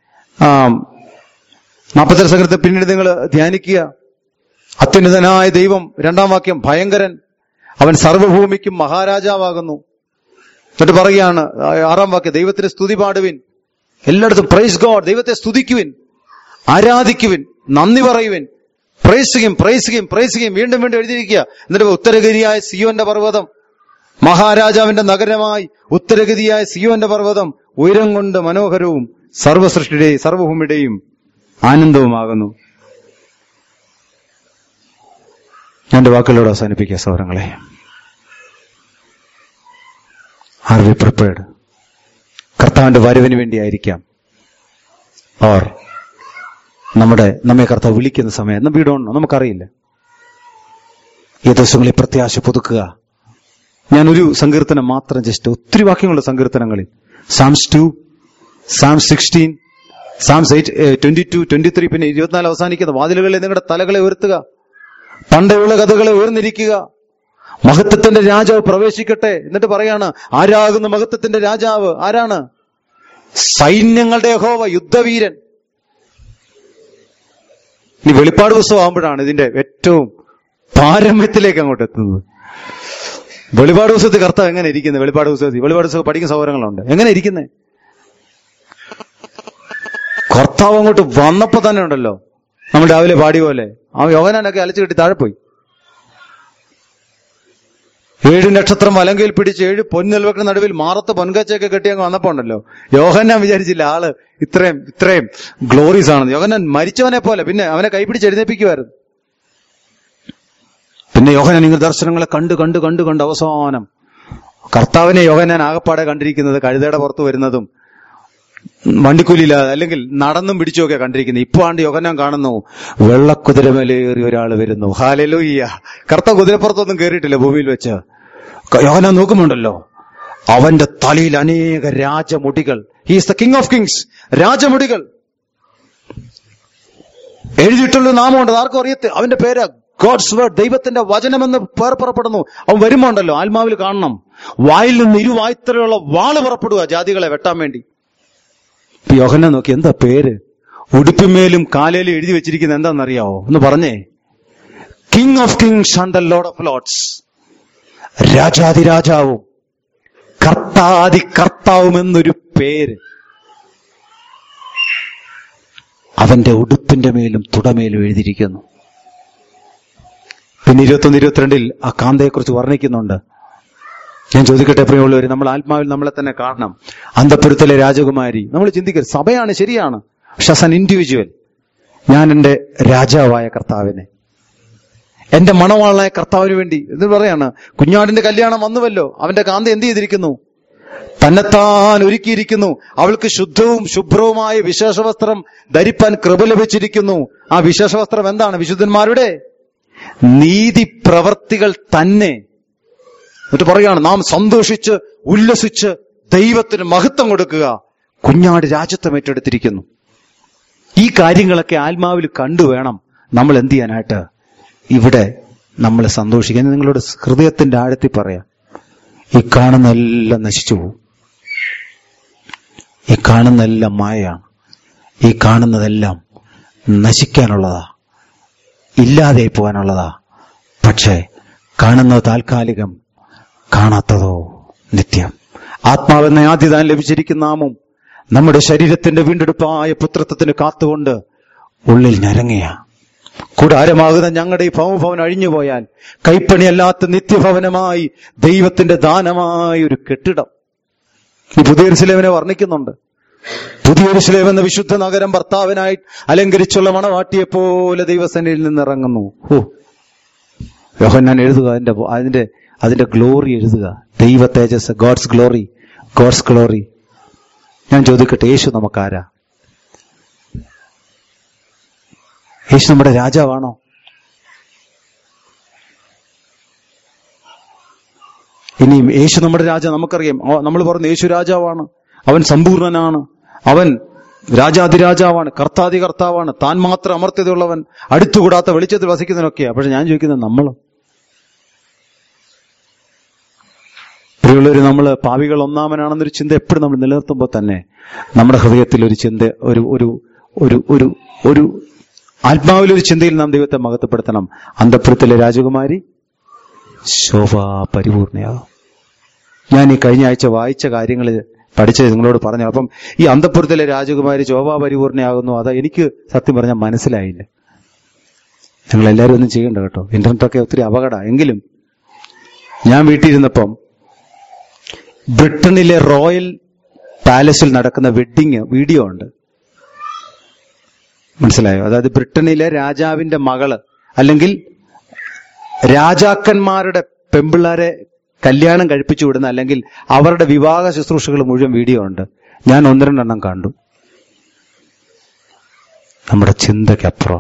നാൽപ്പത്തേഴ് സങ്കീർത്തനം പിന്നീട് നിങ്ങൾ ധ്യാനിക്കുക അത്യുന്നതനായ ദൈവം രണ്ടാം വാക്യം ഭയങ്കരൻ അവൻ സർവഭൂമിക്കും മഹാരാജാവാകുന്നു എന്നിട്ട് പറയുകയാണ് ആ, ആറാം വാക്യം ദൈവത്തിന് സ്തുതി പാടുവിൻ എല്ലായിടത്തും പ്രൈസ് ഗോഡ് ദൈവത്തെ സ്തുതിക്കുവിൻ ആരാധിക്കുവിൻ നന്ദി പറയുവിൻ പ്രൈസുകയും പ്രൈസുകയും പ്രൈസുകയും വീണ്ടും വീണ്ടും എഴുതിയിരിക്കുക എന്നിട്ട് ഉത്തരഗിരിയായ സിയോന്റെ പർവ്വതം മഹാരാജാവിന്റെ നഗരമായി ഉത്തരഗതിയായ സിയോന്റെ പർവ്വതം ഉയരം കൊണ്ട് മനോഹരവും സർവസൃഷ്ടിയുടെയും സർവഭൂമിയുടെയും ആനന്ദവുമാകുന്നു ഞാൻ എന്റെ വാക്കുകളോട് അവസാനിപ്പിക്കുക സൗരങ്ങളെ ആർ വി പ്രിപ്പയർഡ് കർത്താവിന്റെ വരവിന് വേണ്ടിയായിരിക്കാം ഓർ നമ്മുടെ നമ്മെ കർത്താവ് വിളിക്കുന്ന സമയം നമ്മൾ വീടോണോ നമുക്കറിയില്ല ഈ ദിവസങ്ങളിൽ പ്രത്യാശ പുതുക്കുക ഞാൻ ഒരു സങ്കീർത്തനം മാത്രം ജസ്റ്റ് ഒത്തിരി വാക്യങ്ങളുള്ള സങ്കീർത്തനങ്ങളിൽ Psalms two Psalm sixteen Psalms eight twenty two twenty three പിന്നെ ഇരുപത്തിനാല് അവസാനിക്കുന്ന വാതിലുകളിൽ നിങ്ങളുടെ തലകളെ ഉയർത്തുക പണ്ടയുള്ള കഥകളെ ഉയർന്നിരിക്കുക മഹത്വത്തിന്റെ രാജാവ് പ്രവേശിക്കട്ടെ എന്നിട്ട് പറയാണ് ആരാകുന്ന മഹത്വത്തിന്റെ രാജാവ് ആരാണ് സൈന്യങ്ങളുടെ യഹോവ യുദ്ധവീരൻ ഇനി വെളിപ്പാട് പുസ്തകം ആകുമ്പോഴാണ് ഇതിന്റെ ഏറ്റവും പാരമ്യത്തിലേക്ക് അങ്ങോട്ട് എത്തുന്നത് വെളിപാട് പുസ്തകത്തിൽ കർത്താവ് എങ്ങനെ ഇരിക്കുന്നത് വെളിപാട് പുസ്തകത്തിൽ വെളിപാട് പുസ്തകം പഠിക്കുന്ന സൗകര്യങ്ങളുണ്ട് എങ്ങനെ ഇരിക്കുന്നത് കർത്താവ് അങ്ങോട്ട് വന്നപ്പോ തന്നെ ഉണ്ടല്ലോ നമ്മൾ രാവിലെ പാടിയ പോലെ ആ യോഗനാനൊക്കെ അലച്ചു കെട്ടി താഴെ പോയി ഏഴ് നക്ഷത്രം വലങ്കയിൽ പിടിച്ച് ഏഴ് പൊൻനെൽവക്കിന് നടുവിൽ മാറത്ത് പൊൻകച്ചയൊക്കെ കെട്ടി അങ്ങ് വന്നപ്പോ ഉണ്ടല്ലോ യോഹന്നാൻ വിചാരിച്ചില്ല ആള് ഇത്രയും ഇത്രയും ഗ്ലോറീസ് ആണെന്ന് യോഹന്നാൻ മരിച്ചവനെ പോലെ പിന്നെ അവനെ കൈപിടിച്ച് എഴുന്നേപ്പിക്കുമായിരുന്നു പിന്നെ യോഹനാൻ ഇങ്ങനെ ദർശനങ്ങളെ കണ്ട് കണ്ട് കണ്ട് കണ്ട് അവസാനം കർത്താവിനെ യോഹനാൻ ആകപ്പാടെ കണ്ടിരിക്കുന്നത് കഴുതയുടെ പുറത്ത് വരുന്നതും വണ്ടിക്കൂലിയില്ലാതെ അല്ലെങ്കിൽ നടന്നും പിടിച്ചുമൊക്കെ കണ്ടിരിക്കുന്നത് ഇപ്പൊ ആണ്ട് യോഹനാൻ കാണുന്നു വെള്ളക്കുതിരമേലേറി ഒരാൾ വരുന്നു ഹാലലൂയ്യ കർത്ത കുതിരപ്പുറത്തൊന്നും കയറിയിട്ടില്ല ഭൂമിയിൽ വെച്ച് ക- യോഹനാൻ നോക്കുന്നുണ്ടല്ലോ അവന്റെ തലയിൽ അനേക രാജമുടികൾ he's the king of kings രാജമുടികൾ എഴുതിയിട്ടുള്ള നാമമുണ്ട് ആർക്കും അറിയത്തെ അവന്റെ പേര് ഗോഡ്സ് വേർഡ് ദൈവത്തിന്റെ വചനമെന്ന് പേർ പുറപ്പെടുന്നു അവൻ വരുമ്പോ ഉണ്ടല്ലോ ആത്മാവിൽ കാണണം വായിൽ നിന്ന് ഇരുവായ്ത്തലുള്ള വാള് പുറപ്പെടുക ജാതികളെ വെട്ടാൻ വേണ്ടി ഇപ്പൊ യോഹന്നെ നോക്കി എന്താ പേര് ഉടുപ്പിന്മേലും കാലേലും എഴുതി വെച്ചിരിക്കുന്ന എന്താണെന്നറിയാവോ ഒന്ന് പറഞ്ഞേ king of kings and the lord of lords രാജാതിരാജാവും കർത്താതി കർത്താവും എന്നൊരു പേര് അവന്റെ ഉടുപ്പിന്റെ മേലും തുടമേലും എഴുതിയിരിക്കുന്നു പിന്നെ ഇരുപത്തൊന്ന് ഇരുപത്തിരണ്ടിൽ ആ കാന്തയെക്കുറിച്ച് വർണ്ണിക്കുന്നുണ്ട് ഞാൻ ചോദിക്കട്ടെ പ്രിയമുള്ളവർ നമ്മൾ ആത്മാവിൽ നമ്മളെ തന്നെ കാണണം അന്തപുരത്തിലെ രാജകുമാരി നമ്മൾ ചിന്തിക്കരുത് സഭയാണ് ശരിയാണ് പക്ഷെ ആസ് ആൻ ഇൻഡിവിജ്വൽ ഞാൻ എന്റെ രാജാവായ കർത്താവിനെ എന്റെ മണവാളനായ കർത്താവിന് വേണ്ടി എന്ന് പറയാണ് കുഞ്ഞാടിന്റെ കല്യാണം വന്നുവല്ലോ അവന്റെ കാന്ത എന്ത് ചെയ്തിരിക്കുന്നു തന്നെത്താൻ ഒരുക്കിയിരിക്കുന്നു അവൾക്ക് ശുദ്ധവും ശുഭ്രവുമായ വിശേഷവസ്ത്രം ധരിപ്പാൻ കൃപ ലഭിച്ചിരിക്കുന്നു ആ വിശേഷവസ്ത്രം എന്താണ് വിശുദ്ധന്മാരുടെ നീതി പ്രവർത്തികൾ തന്നെ എന്നിട്ട് പറയാണ് നാം സന്തോഷിച്ച് ഉല്ലസിച്ച് ദൈവത്തിന് മഹത്വം കൊടുക്കുക കുഞ്ഞാട് രാജ്യത്വം ഏറ്റെടുത്തിരിക്കുന്നു ഈ കാര്യങ്ങളൊക്കെ ആത്മാവിൽ കണ്ടു വേണം നമ്മൾ എന്ത് ചെയ്യാനായിട്ട് ഇവിടെ നമ്മൾ സന്തോഷിക്കാൻ ഞാൻ നിങ്ങളോട് ഹൃദയത്തിന്റെ ആഴത്തിൽ പറയാം ഈ കാണുന്നെല്ലാം നശിച്ചു പോകും ഈ കാണുന്നെല്ലാം മായയാണ് ഈ കാണുന്നതെല്ലാം നശിക്കാനുള്ളതാ ഇല്ലാതെ പോകാനുള്ളതാ പക്ഷേ കാണുന്നത് താൽക്കാലികം കാണാത്തതോ നിത്യം ആത്മാവെന്ന ആദ്യദാൻ ലഭിച്ചിരിക്കുന്ന നാമം നമ്മുടെ ശരീരത്തിന്റെ വീണ്ടെടുപ്പായ പുത്രത്വത്തിന് കാത്തുകൊണ്ട് ഉള്ളിൽ ഞരങ്ങിയ കൂടാരമാകുന്ന ഞങ്ങളുടെ ഈ ഭവഭവൻ അഴിഞ്ഞുപോയാൽ കൈപ്പണിയല്ലാത്ത നിത്യഭവനമായി ദൈവത്തിന്റെ ദാനമായ ഒരു കെട്ടിടം ഈ പുതിയൊരു സിലേവനെ വർണ്ണിക്കുന്നുണ്ട് പുതിയൊരു സിലേം എന്ന വിശുദ്ധ നഗരം ഭർത്താവിനായി അലങ്കരിച്ചുള്ള മണവാട്ടിയെ പോലെ ദൈവസേനയിൽ നിന്ന് ഇറങ്ങുന്നു ഓ യോഹന്നാൻ എഴുതുക അതിന്റെ അതിന്റെ അതിന്റെ ഗ്ലോറി എഴുതുക ദൈവ തേജസ് ഗോഡ്സ് ഗ്ലോറി ഗോഡ്സ് ഗ്ലോറി ഞാൻ ചോദിക്കട്ടെ യേശു നമുക്കാരാ യേശു നമ്മുടെ രാജാവാണോ ഇനിയും യേശു നമ്മുടെ രാജ നമുക്കറിയാം നമ്മൾ പറഞ്ഞു യേശു രാജാവാണ് അവൻ സമ്പൂർണനാണ് അവൻ രാജാതിരാജാവാണ് കർത്താതി കർത്താവാണ് താൻ മാത്രം അമർത്യതയുള്ളവൻ അടുത്തുകൂടാത്ത വെളിച്ചത്തിൽ വസിക്കുന്നതിനൊക്കെയാ പക്ഷെ ഞാൻ ചോദിക്കുന്നത് നമ്മളോ പ്രിയമുള്ളവർ നമ്മൾ പാവികൾ ഒന്നാമനാണെന്നൊരു ചിന്ത എപ്പോഴും നമ്മൾ നിലനിർത്തുമ്പോൾ തന്നെ നമ്മുടെ ഹൃദയത്തിൽ ഒരു ചിന്ത ഒരു ഒരു ഒരു ഒരു ഒരു ആത്മാവിലൊരു ചിന്തയിൽ നാം ദൈവത്തെ മഹത്വപ്പെടുത്തണം അന്തപുരത്തിലെ രാജകുമാരി ശോഭ പരിപൂർണയാകും ഞാൻ ഈ കഴിഞ്ഞ ആഴ്ച വായിച്ച കാര്യങ്ങൾ പഠിച്ചത് നിങ്ങളോട് പറഞ്ഞു അപ്പം ഈ അന്തപുരത്തിലെ രാജകുമാരി ശോഭ പരിപൂർണയാകുന്നു അത് എനിക്ക് സത്യം പറഞ്ഞാൽ മനസ്സിലായില്ല നിങ്ങൾ എല്ലാവരും ഒന്നും ചെയ്യണ്ട കേട്ടോ ഇന്റർനെറ്റൊക്കെ ഒത്തിരി അപകട എങ്കിലും ഞാൻ വീട്ടിലിരുന്നപ്പം ബ്രിട്ടനിലെ റോയൽ പാലസിൽ നടക്കുന്ന വെഡിങ് വീഡിയോ ഉണ്ട് മനസ്സിലായോ അതായത് ബ്രിട്ടനിലെ രാജാവിന്റെ മകള് അല്ലെങ്കിൽ രാജാക്കന്മാരുടെ പെമ്പിള്ളാരെ കല്യാണം കഴിപ്പിച്ചു വിടുന്ന അല്ലെങ്കിൽ അവരുടെ വിവാഹ ശുശ്രൂഷകൾ മുഴുവൻ വീഡിയോ ഉണ്ട് ഞാൻ ഒന്ന് രണ്ടെണ്ണം കണ്ടു നമ്മുടെ ചിന്തയ്ക്കപ്പുറം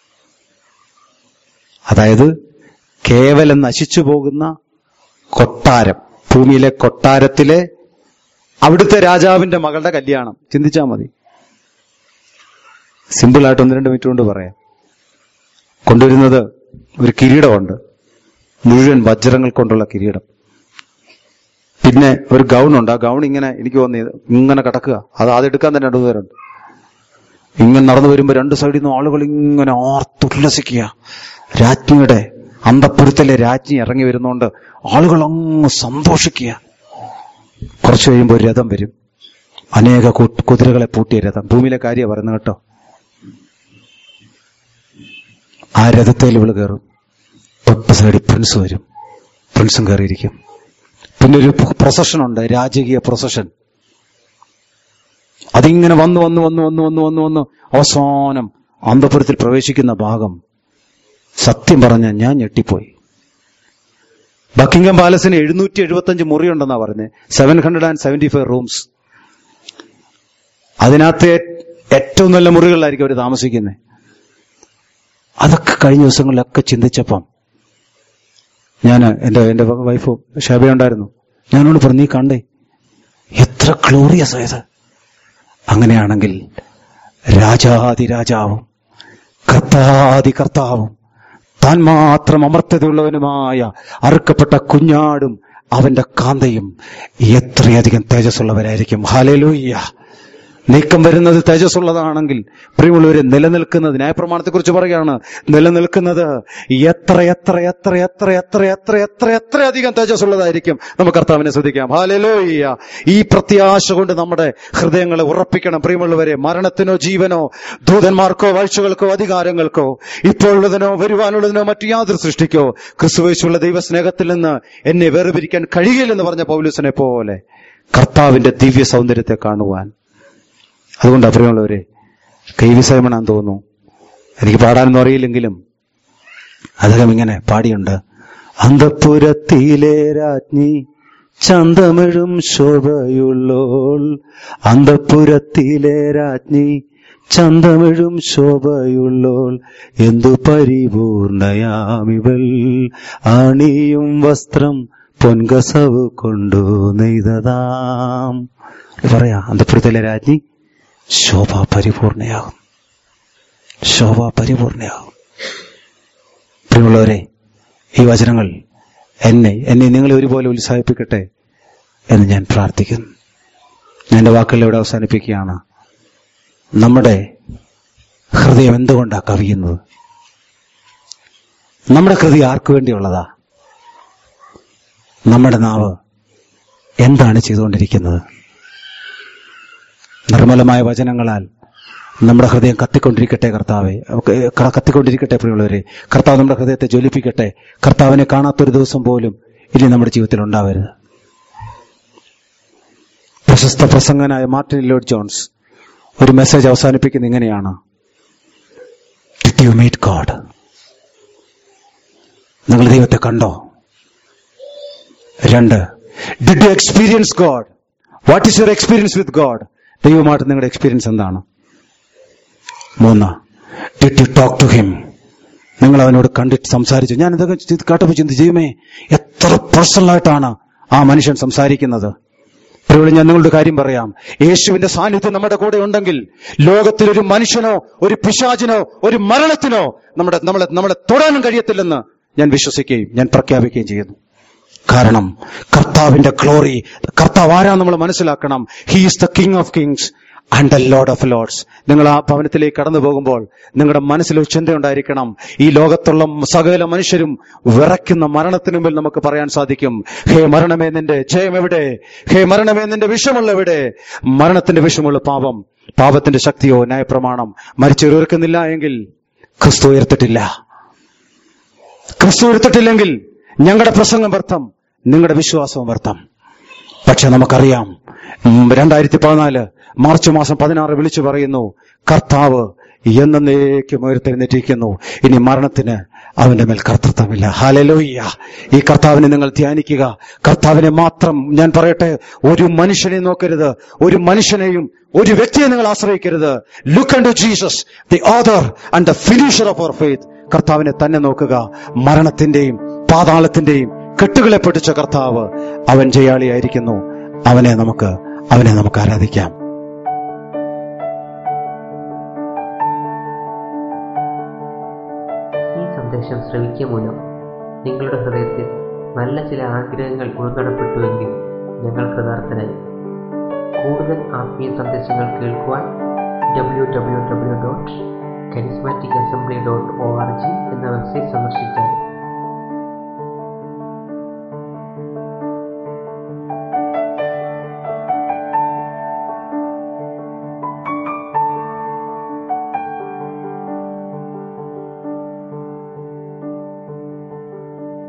അതായത് കേവലം നശിച്ചു പോകുന്ന കൊട്ടാരം ഭൂമിയിലെ കൊട്ടാരത്തിലെ അവിടുത്തെ രാജാവിന്റെ മകളുടെ കല്യാണം ചിന്തിച്ചാൽ മതി സിമ്പിളായിട്ട് ഒന്ന് രണ്ട് മിനിറ്റ് കൊണ്ട് പറയാം കൊണ്ടുവരുന്നത് ഒരു കിരീടമുണ്ട് മുഴുവൻ വജ്രങ്ങൾ കൊണ്ടുള്ള കിരീടം പിന്നെ ഒരു ഗൗൺ ഉണ്ട് ആ ഗൗൺ ഇങ്ങനെ എനിക്ക് തോന്നി ഇങ്ങനെ കിടക്കുക അത് അതെടുക്കാൻ തന്നെ രണ്ടുപേരുണ്ട് ഇങ്ങനെ നടന്നു വരുമ്പോൾ രണ്ട് സൈഡിൽ നിന്ന് ആളുകൾ ഇങ്ങനെ ആർത്തുല്ലസിക്കുക രാജ്ഞിയുടെ അന്തപ്പുരത്തിലെ രാജ്ഞി ഇറങ്ങി വരുന്നോണ്ട് ആളുകൾ അങ്ങ് സന്തോഷിക്കുക കുറച്ചു കഴിയുമ്പോൾ ഒരു രഥം വരും അനേക കു- കുതിരകളെ പൂട്ടിയ രഥം ഭൂമിയിലെ കാര്യം പറയുന്നത് കേട്ടോ ആ രഥത്തിൽ ഇവള് കയറും തൊട്ട് സൈഡിൽ പ്രിൻസ് വരും പ്രിൻസും കയറിയിരിക്കും പിന്നെ ഒരു പ്രൊസഷൻ ഉണ്ട് രാജകീയ പ്രൊസഷൻ അതിങ്ങനെ വന്ന് വന്ന് വന്ന് വന്ന് വന്ന് വന്ന് വന്ന് അവസാനം അന്തപുരത്തിൽ പ്രവേശിക്കുന്ന ഭാഗം സത്യം പറഞ്ഞ ഞാൻ ഞെട്ടിപ്പോയി ബക്കിംഗം പാലസിന് എഴുന്നൂറ്റി എഴുപത്തഞ്ച് മുറിയുണ്ടെന്നാ പറഞ്ഞത് seven hundred and seventy five rooms അതിനകത്ത് ഏ- ഏറ്റവും നല്ല മുറികളിലായിരിക്കും അവർ താമസിക്കുന്നത് അതൊക്കെ കഴിഞ്ഞ ദിവസങ്ങളിലൊക്കെ ചിന്തിച്ചപ്പം ഞാൻ എന്റെ എന്റെ വൈഫ് ഷാബ ഉണ്ടായിരുന്നു ഞാനോട് പറഞ്ഞു നീ കണ്ടേ എത്ര ഗ്ലോറിയസ് ആയത് അങ്ങനെയാണെങ്കിൽ രാജാതി രാജാവും കർത്താതി കർത്താവും താൻ മാത്രം അമർത്തതയുള്ളവനുമായ അറുക്കപ്പെട്ട കുഞ്ഞാടും അവന്റെ കാന്തയും എത്രയധികം തേജസ്സുള്ളവരായിരിക്കും ഹാലലൂയ്യ നീക്കം വരുന്നത് തേജസ്സുള്ളതാണെങ്കിൽ പ്രിയമുള്ളവരെ നിലനിൽക്കുന്നത് ന്യായപ്രമാണത്തെക്കുറിച്ച് പറയുകയാണ് നിലനിൽക്കുന്നത് എത്ര എത്ര എത്ര എത്ര എത്ര എത്ര എത്ര എത്ര അധികം തേജസ്സുള്ളതായിരിക്കും നമുക്ക് കർത്താവിനെ ശ്രദ്ധിക്കാം ഹാലലോയ്യ ഈ പ്രത്യാശ കൊണ്ട് നമ്മുടെ ഹൃദയങ്ങളെ ഉറപ്പിക്കണം പ്രിയമുള്ളവരെ മരണത്തിനോ ജീവനോ ദൂതന്മാർക്കോ വാഴ്ചകൾക്കോ അധികാരങ്ങൾക്കോ ഇപ്പോഴുള്ളതിനോ വരുവാനുള്ളതിനോ മറ്റു യാതൊരു സൃഷ്ടിക്കോ ക്രിസ്തുവേശുള്ള ദൈവസ്നേഹത്തിൽ നിന്ന് എന്നെ വേർപിരിക്കാൻ കഴിയില്ലെന്ന് പറഞ്ഞ പൗലൂസിനെ പോലെ കർത്താവിന്റെ ദിവ്യ സൗന്ദര്യത്തെ കാണുവാൻ അതുകൊണ്ട് പ്രിയമുള്ളവരെ കൈവിസയമെന്നാന്ന് തോന്നുന്നു എനിക്ക് പാടാനൊന്നും അറിയില്ലെങ്കിലും അദ്ദേഹം ഇങ്ങനെ പാടിയുണ്ട് അന്തപുരത്തിലെ രാജ്ഞി ചന്തമിഴും ശോഭയുള്ളോൾ അന്തപുരത്തിലെ രാജ്ഞി ചന്തമിഴും ശോഭയുള്ളോൾ എന്തു പരിപൂർണയാമിവൾ അണിയും വസ്ത്രം പൊൻകസവ് കൊണ്ടു നെയ്തതാം പറയാ അന്തപുരത്തിലെ രാജ്ഞി ശോഭ പരിപൂർണയാകും ശോഭ പരിപൂർണയാകും പ്രിയമുള്ളവരെ ഈ വചനങ്ങൾ എന്നെ എന്നെ നിങ്ങളെ ഒരുപോലെ ഉത്സാഹിപ്പിക്കട്ടെ എന്ന് ഞാൻ പ്രാർത്ഥിക്കുന്നു ഞാൻ എൻ്റെ വാക്കുകൾ ഇവിടെ അവസാനിപ്പിക്കുകയാണ് നമ്മുടെ ഹൃദയം എന്തുകൊണ്ടാണ് കവിയുന്നത് നമ്മുടെ ഹൃദയം ആർക്കു വേണ്ടിയുള്ളതാ നമ്മുടെ നാവ് എന്താണ് ചെയ്തുകൊണ്ടിരിക്കുന്നത് നിർമ്മലമായ വചനങ്ങളാൽ നമ്മുടെ ഹൃദയം കത്തിക്കൊണ്ടിരിക്കട്ടെ കർത്താവെ ഒക്കെ ക- കത്തിക്കൊണ്ടിരിക്കട്ടെ പ്രിയമുള്ളവരെ കർത്താവ് നമ്മുടെ ഹൃദയത്തെ ജ്വലിപ്പിക്കട്ടെ കർത്താവിനെ കാണാത്തൊരു ദിവസം പോലും ഇനി നമ്മുടെ ജീവിതത്തിൽ ഉണ്ടാവരുത് പ്രശസ്ത പ്രസംഗനായ മാർട്ടിൻ ലോഡ് ജോൺസ് ഒരു മെസ്സേജ് അവസാനിപ്പിക്കുന്ന ഇങ്ങനെയാണ് ഡിഡ് യു മീറ്റ് ഗോഡ് നിങ്ങൾ ദൈവത്തെ കണ്ടോ രണ്ട് did you experience God what is your experience with God ദൈവമായിട്ട് നിങ്ങളുടെ എക്സ്പീരിയൻസ് എന്താണ് മൂന്ന് did you talk to him നിങ്ങൾ അവനോട് കണ്ടിട്ട് സംസാരിച്ചു ഞാൻ ഇതൊക്കെ ചി- കേട്ടപ്പോൾ ചിന്തിച്ചു ദൈവമേ എത്ര പേഴ്സണലായിട്ടാണ് ആ മനുഷ്യൻ സംസാരിക്കുന്നത് പ്രിയമുള്ള ഞാൻ നിങ്ങളുടെ കാര്യം പറയാം യേശുവിന്റെ സാന്നിധ്യം നമ്മുടെ കൂടെ ഉണ്ടെങ്കിൽ ലോകത്തിൽ ഒരു മനുഷ്യനോ ഒരു പിശാചിനോ ഒരു മരണത്തിനോ നമ്മുടെ നമ്മളെ നമ്മളെ തൊടാനും കഴിയത്തില്ലെന്ന് ഞാൻ വിശ്വസിക്കുകയും ഞാൻ പ്രഖ്യാപിക്കുകയും ചെയ്യുന്നു കാരണം കർത്താവിന്റെ ഗ്ലോറി കർത്താവ് ആരാ നമ്മൾ മനസ്സിലാക്കണം he's the king of kings and the Lord of lords നിങ്ങൾ ആ ഭവനത്തിലേക്ക് കടന്നു പോകുമ്പോൾ നിങ്ങളുടെ മനസ്സിൽ ഒരു ചിന്തയുണ്ടായിരിക്കണം ഈ ലോകത്തുള്ള സകല മനുഷ്യരും വിറയ്ക്കുന്ന മരണത്തിന് മുമ്പിൽ നമുക്ക് പറയാൻ സാധിക്കും ഹേ മരണമേ നിന്റെ ജയം എവിടെ ഹേ മരണമേ നിന്റെ വിഷമുള്ള എവിടെ മരണത്തിന്റെ വിഷമുള്ള പാപം പാപത്തിന്റെ ശക്തിയോ ന്യായപ്രമാണം മരിച്ചുയർക്കുന്നില്ല എങ്കിൽ ക്രിസ്തു ഉയർത്തിട്ടില്ല ക്രിസ്തു എടുത്തിട്ടില്ലെങ്കിൽ ഞങ്ങളുടെ പ്രസംഗം വ്യർത്ഥം നിങ്ങളുടെ വിശ്വാസവും വ്യർത്ഥം പക്ഷെ നമുക്കറിയാം ഉം, രണ്ടായിരത്തി പതിനാല് മാർച്ച് മാസം പതിനാറ് വിളിച്ചു പറയുന്നു കർത്താവ് എന്നേക്കും ഉയർത്തെഴുന്നേറ്റിരിക്കുന്നു ഇനി മരണത്തിന് അവന്റെ മേൽ കർത്തൃത്വമില്ല ഹാലലോയ്യ ഈ കർത്താവിനെ നിങ്ങൾ ധ്യാനിക്കുക കർത്താവിനെ മാത്രം ഞാൻ പറയട്ടെ ഒരു മനുഷ്യനെ നോക്കരുത് ഒരു മനുഷ്യനെയും ഒരു വ്യക്തിയെ നിങ്ങൾ ആശ്രയിക്കരുത് look and Jesus the author and the finisher of our faith കർത്താവിനെ തന്നെ നോക്കുക മരണത്തിന്റെയും പാതാളത്തിന്റെയും കെട്ടുകളെ പൊട്ടിച്ച കർത്താവ് അവൻ ജയാളിയായിരിക്കുന്നു അവനെ നമുക്ക് അവനെ നമുക്ക് ആരാധിക്കാം ഈ സന്ദേശം ശ്രവിക്കുക മൂലം നിങ്ങളുടെ ഹൃദയത്തിൽ നല്ല ചില ആഗ്രഹങ്ങൾ ഉൾനടപ്പെട്ടുവെങ്കിൽ ഞങ്ങൾ കൃതാർത്ഥനായി കൂടുതൽ ആത്മീയ സന്ദേശങ്ങൾ കേൾക്കുവാൻ W W W dot charismatic assembly dot O R G എന്ന വെബ്സൈറ്റ് സന്ദർശിച്ചാൽ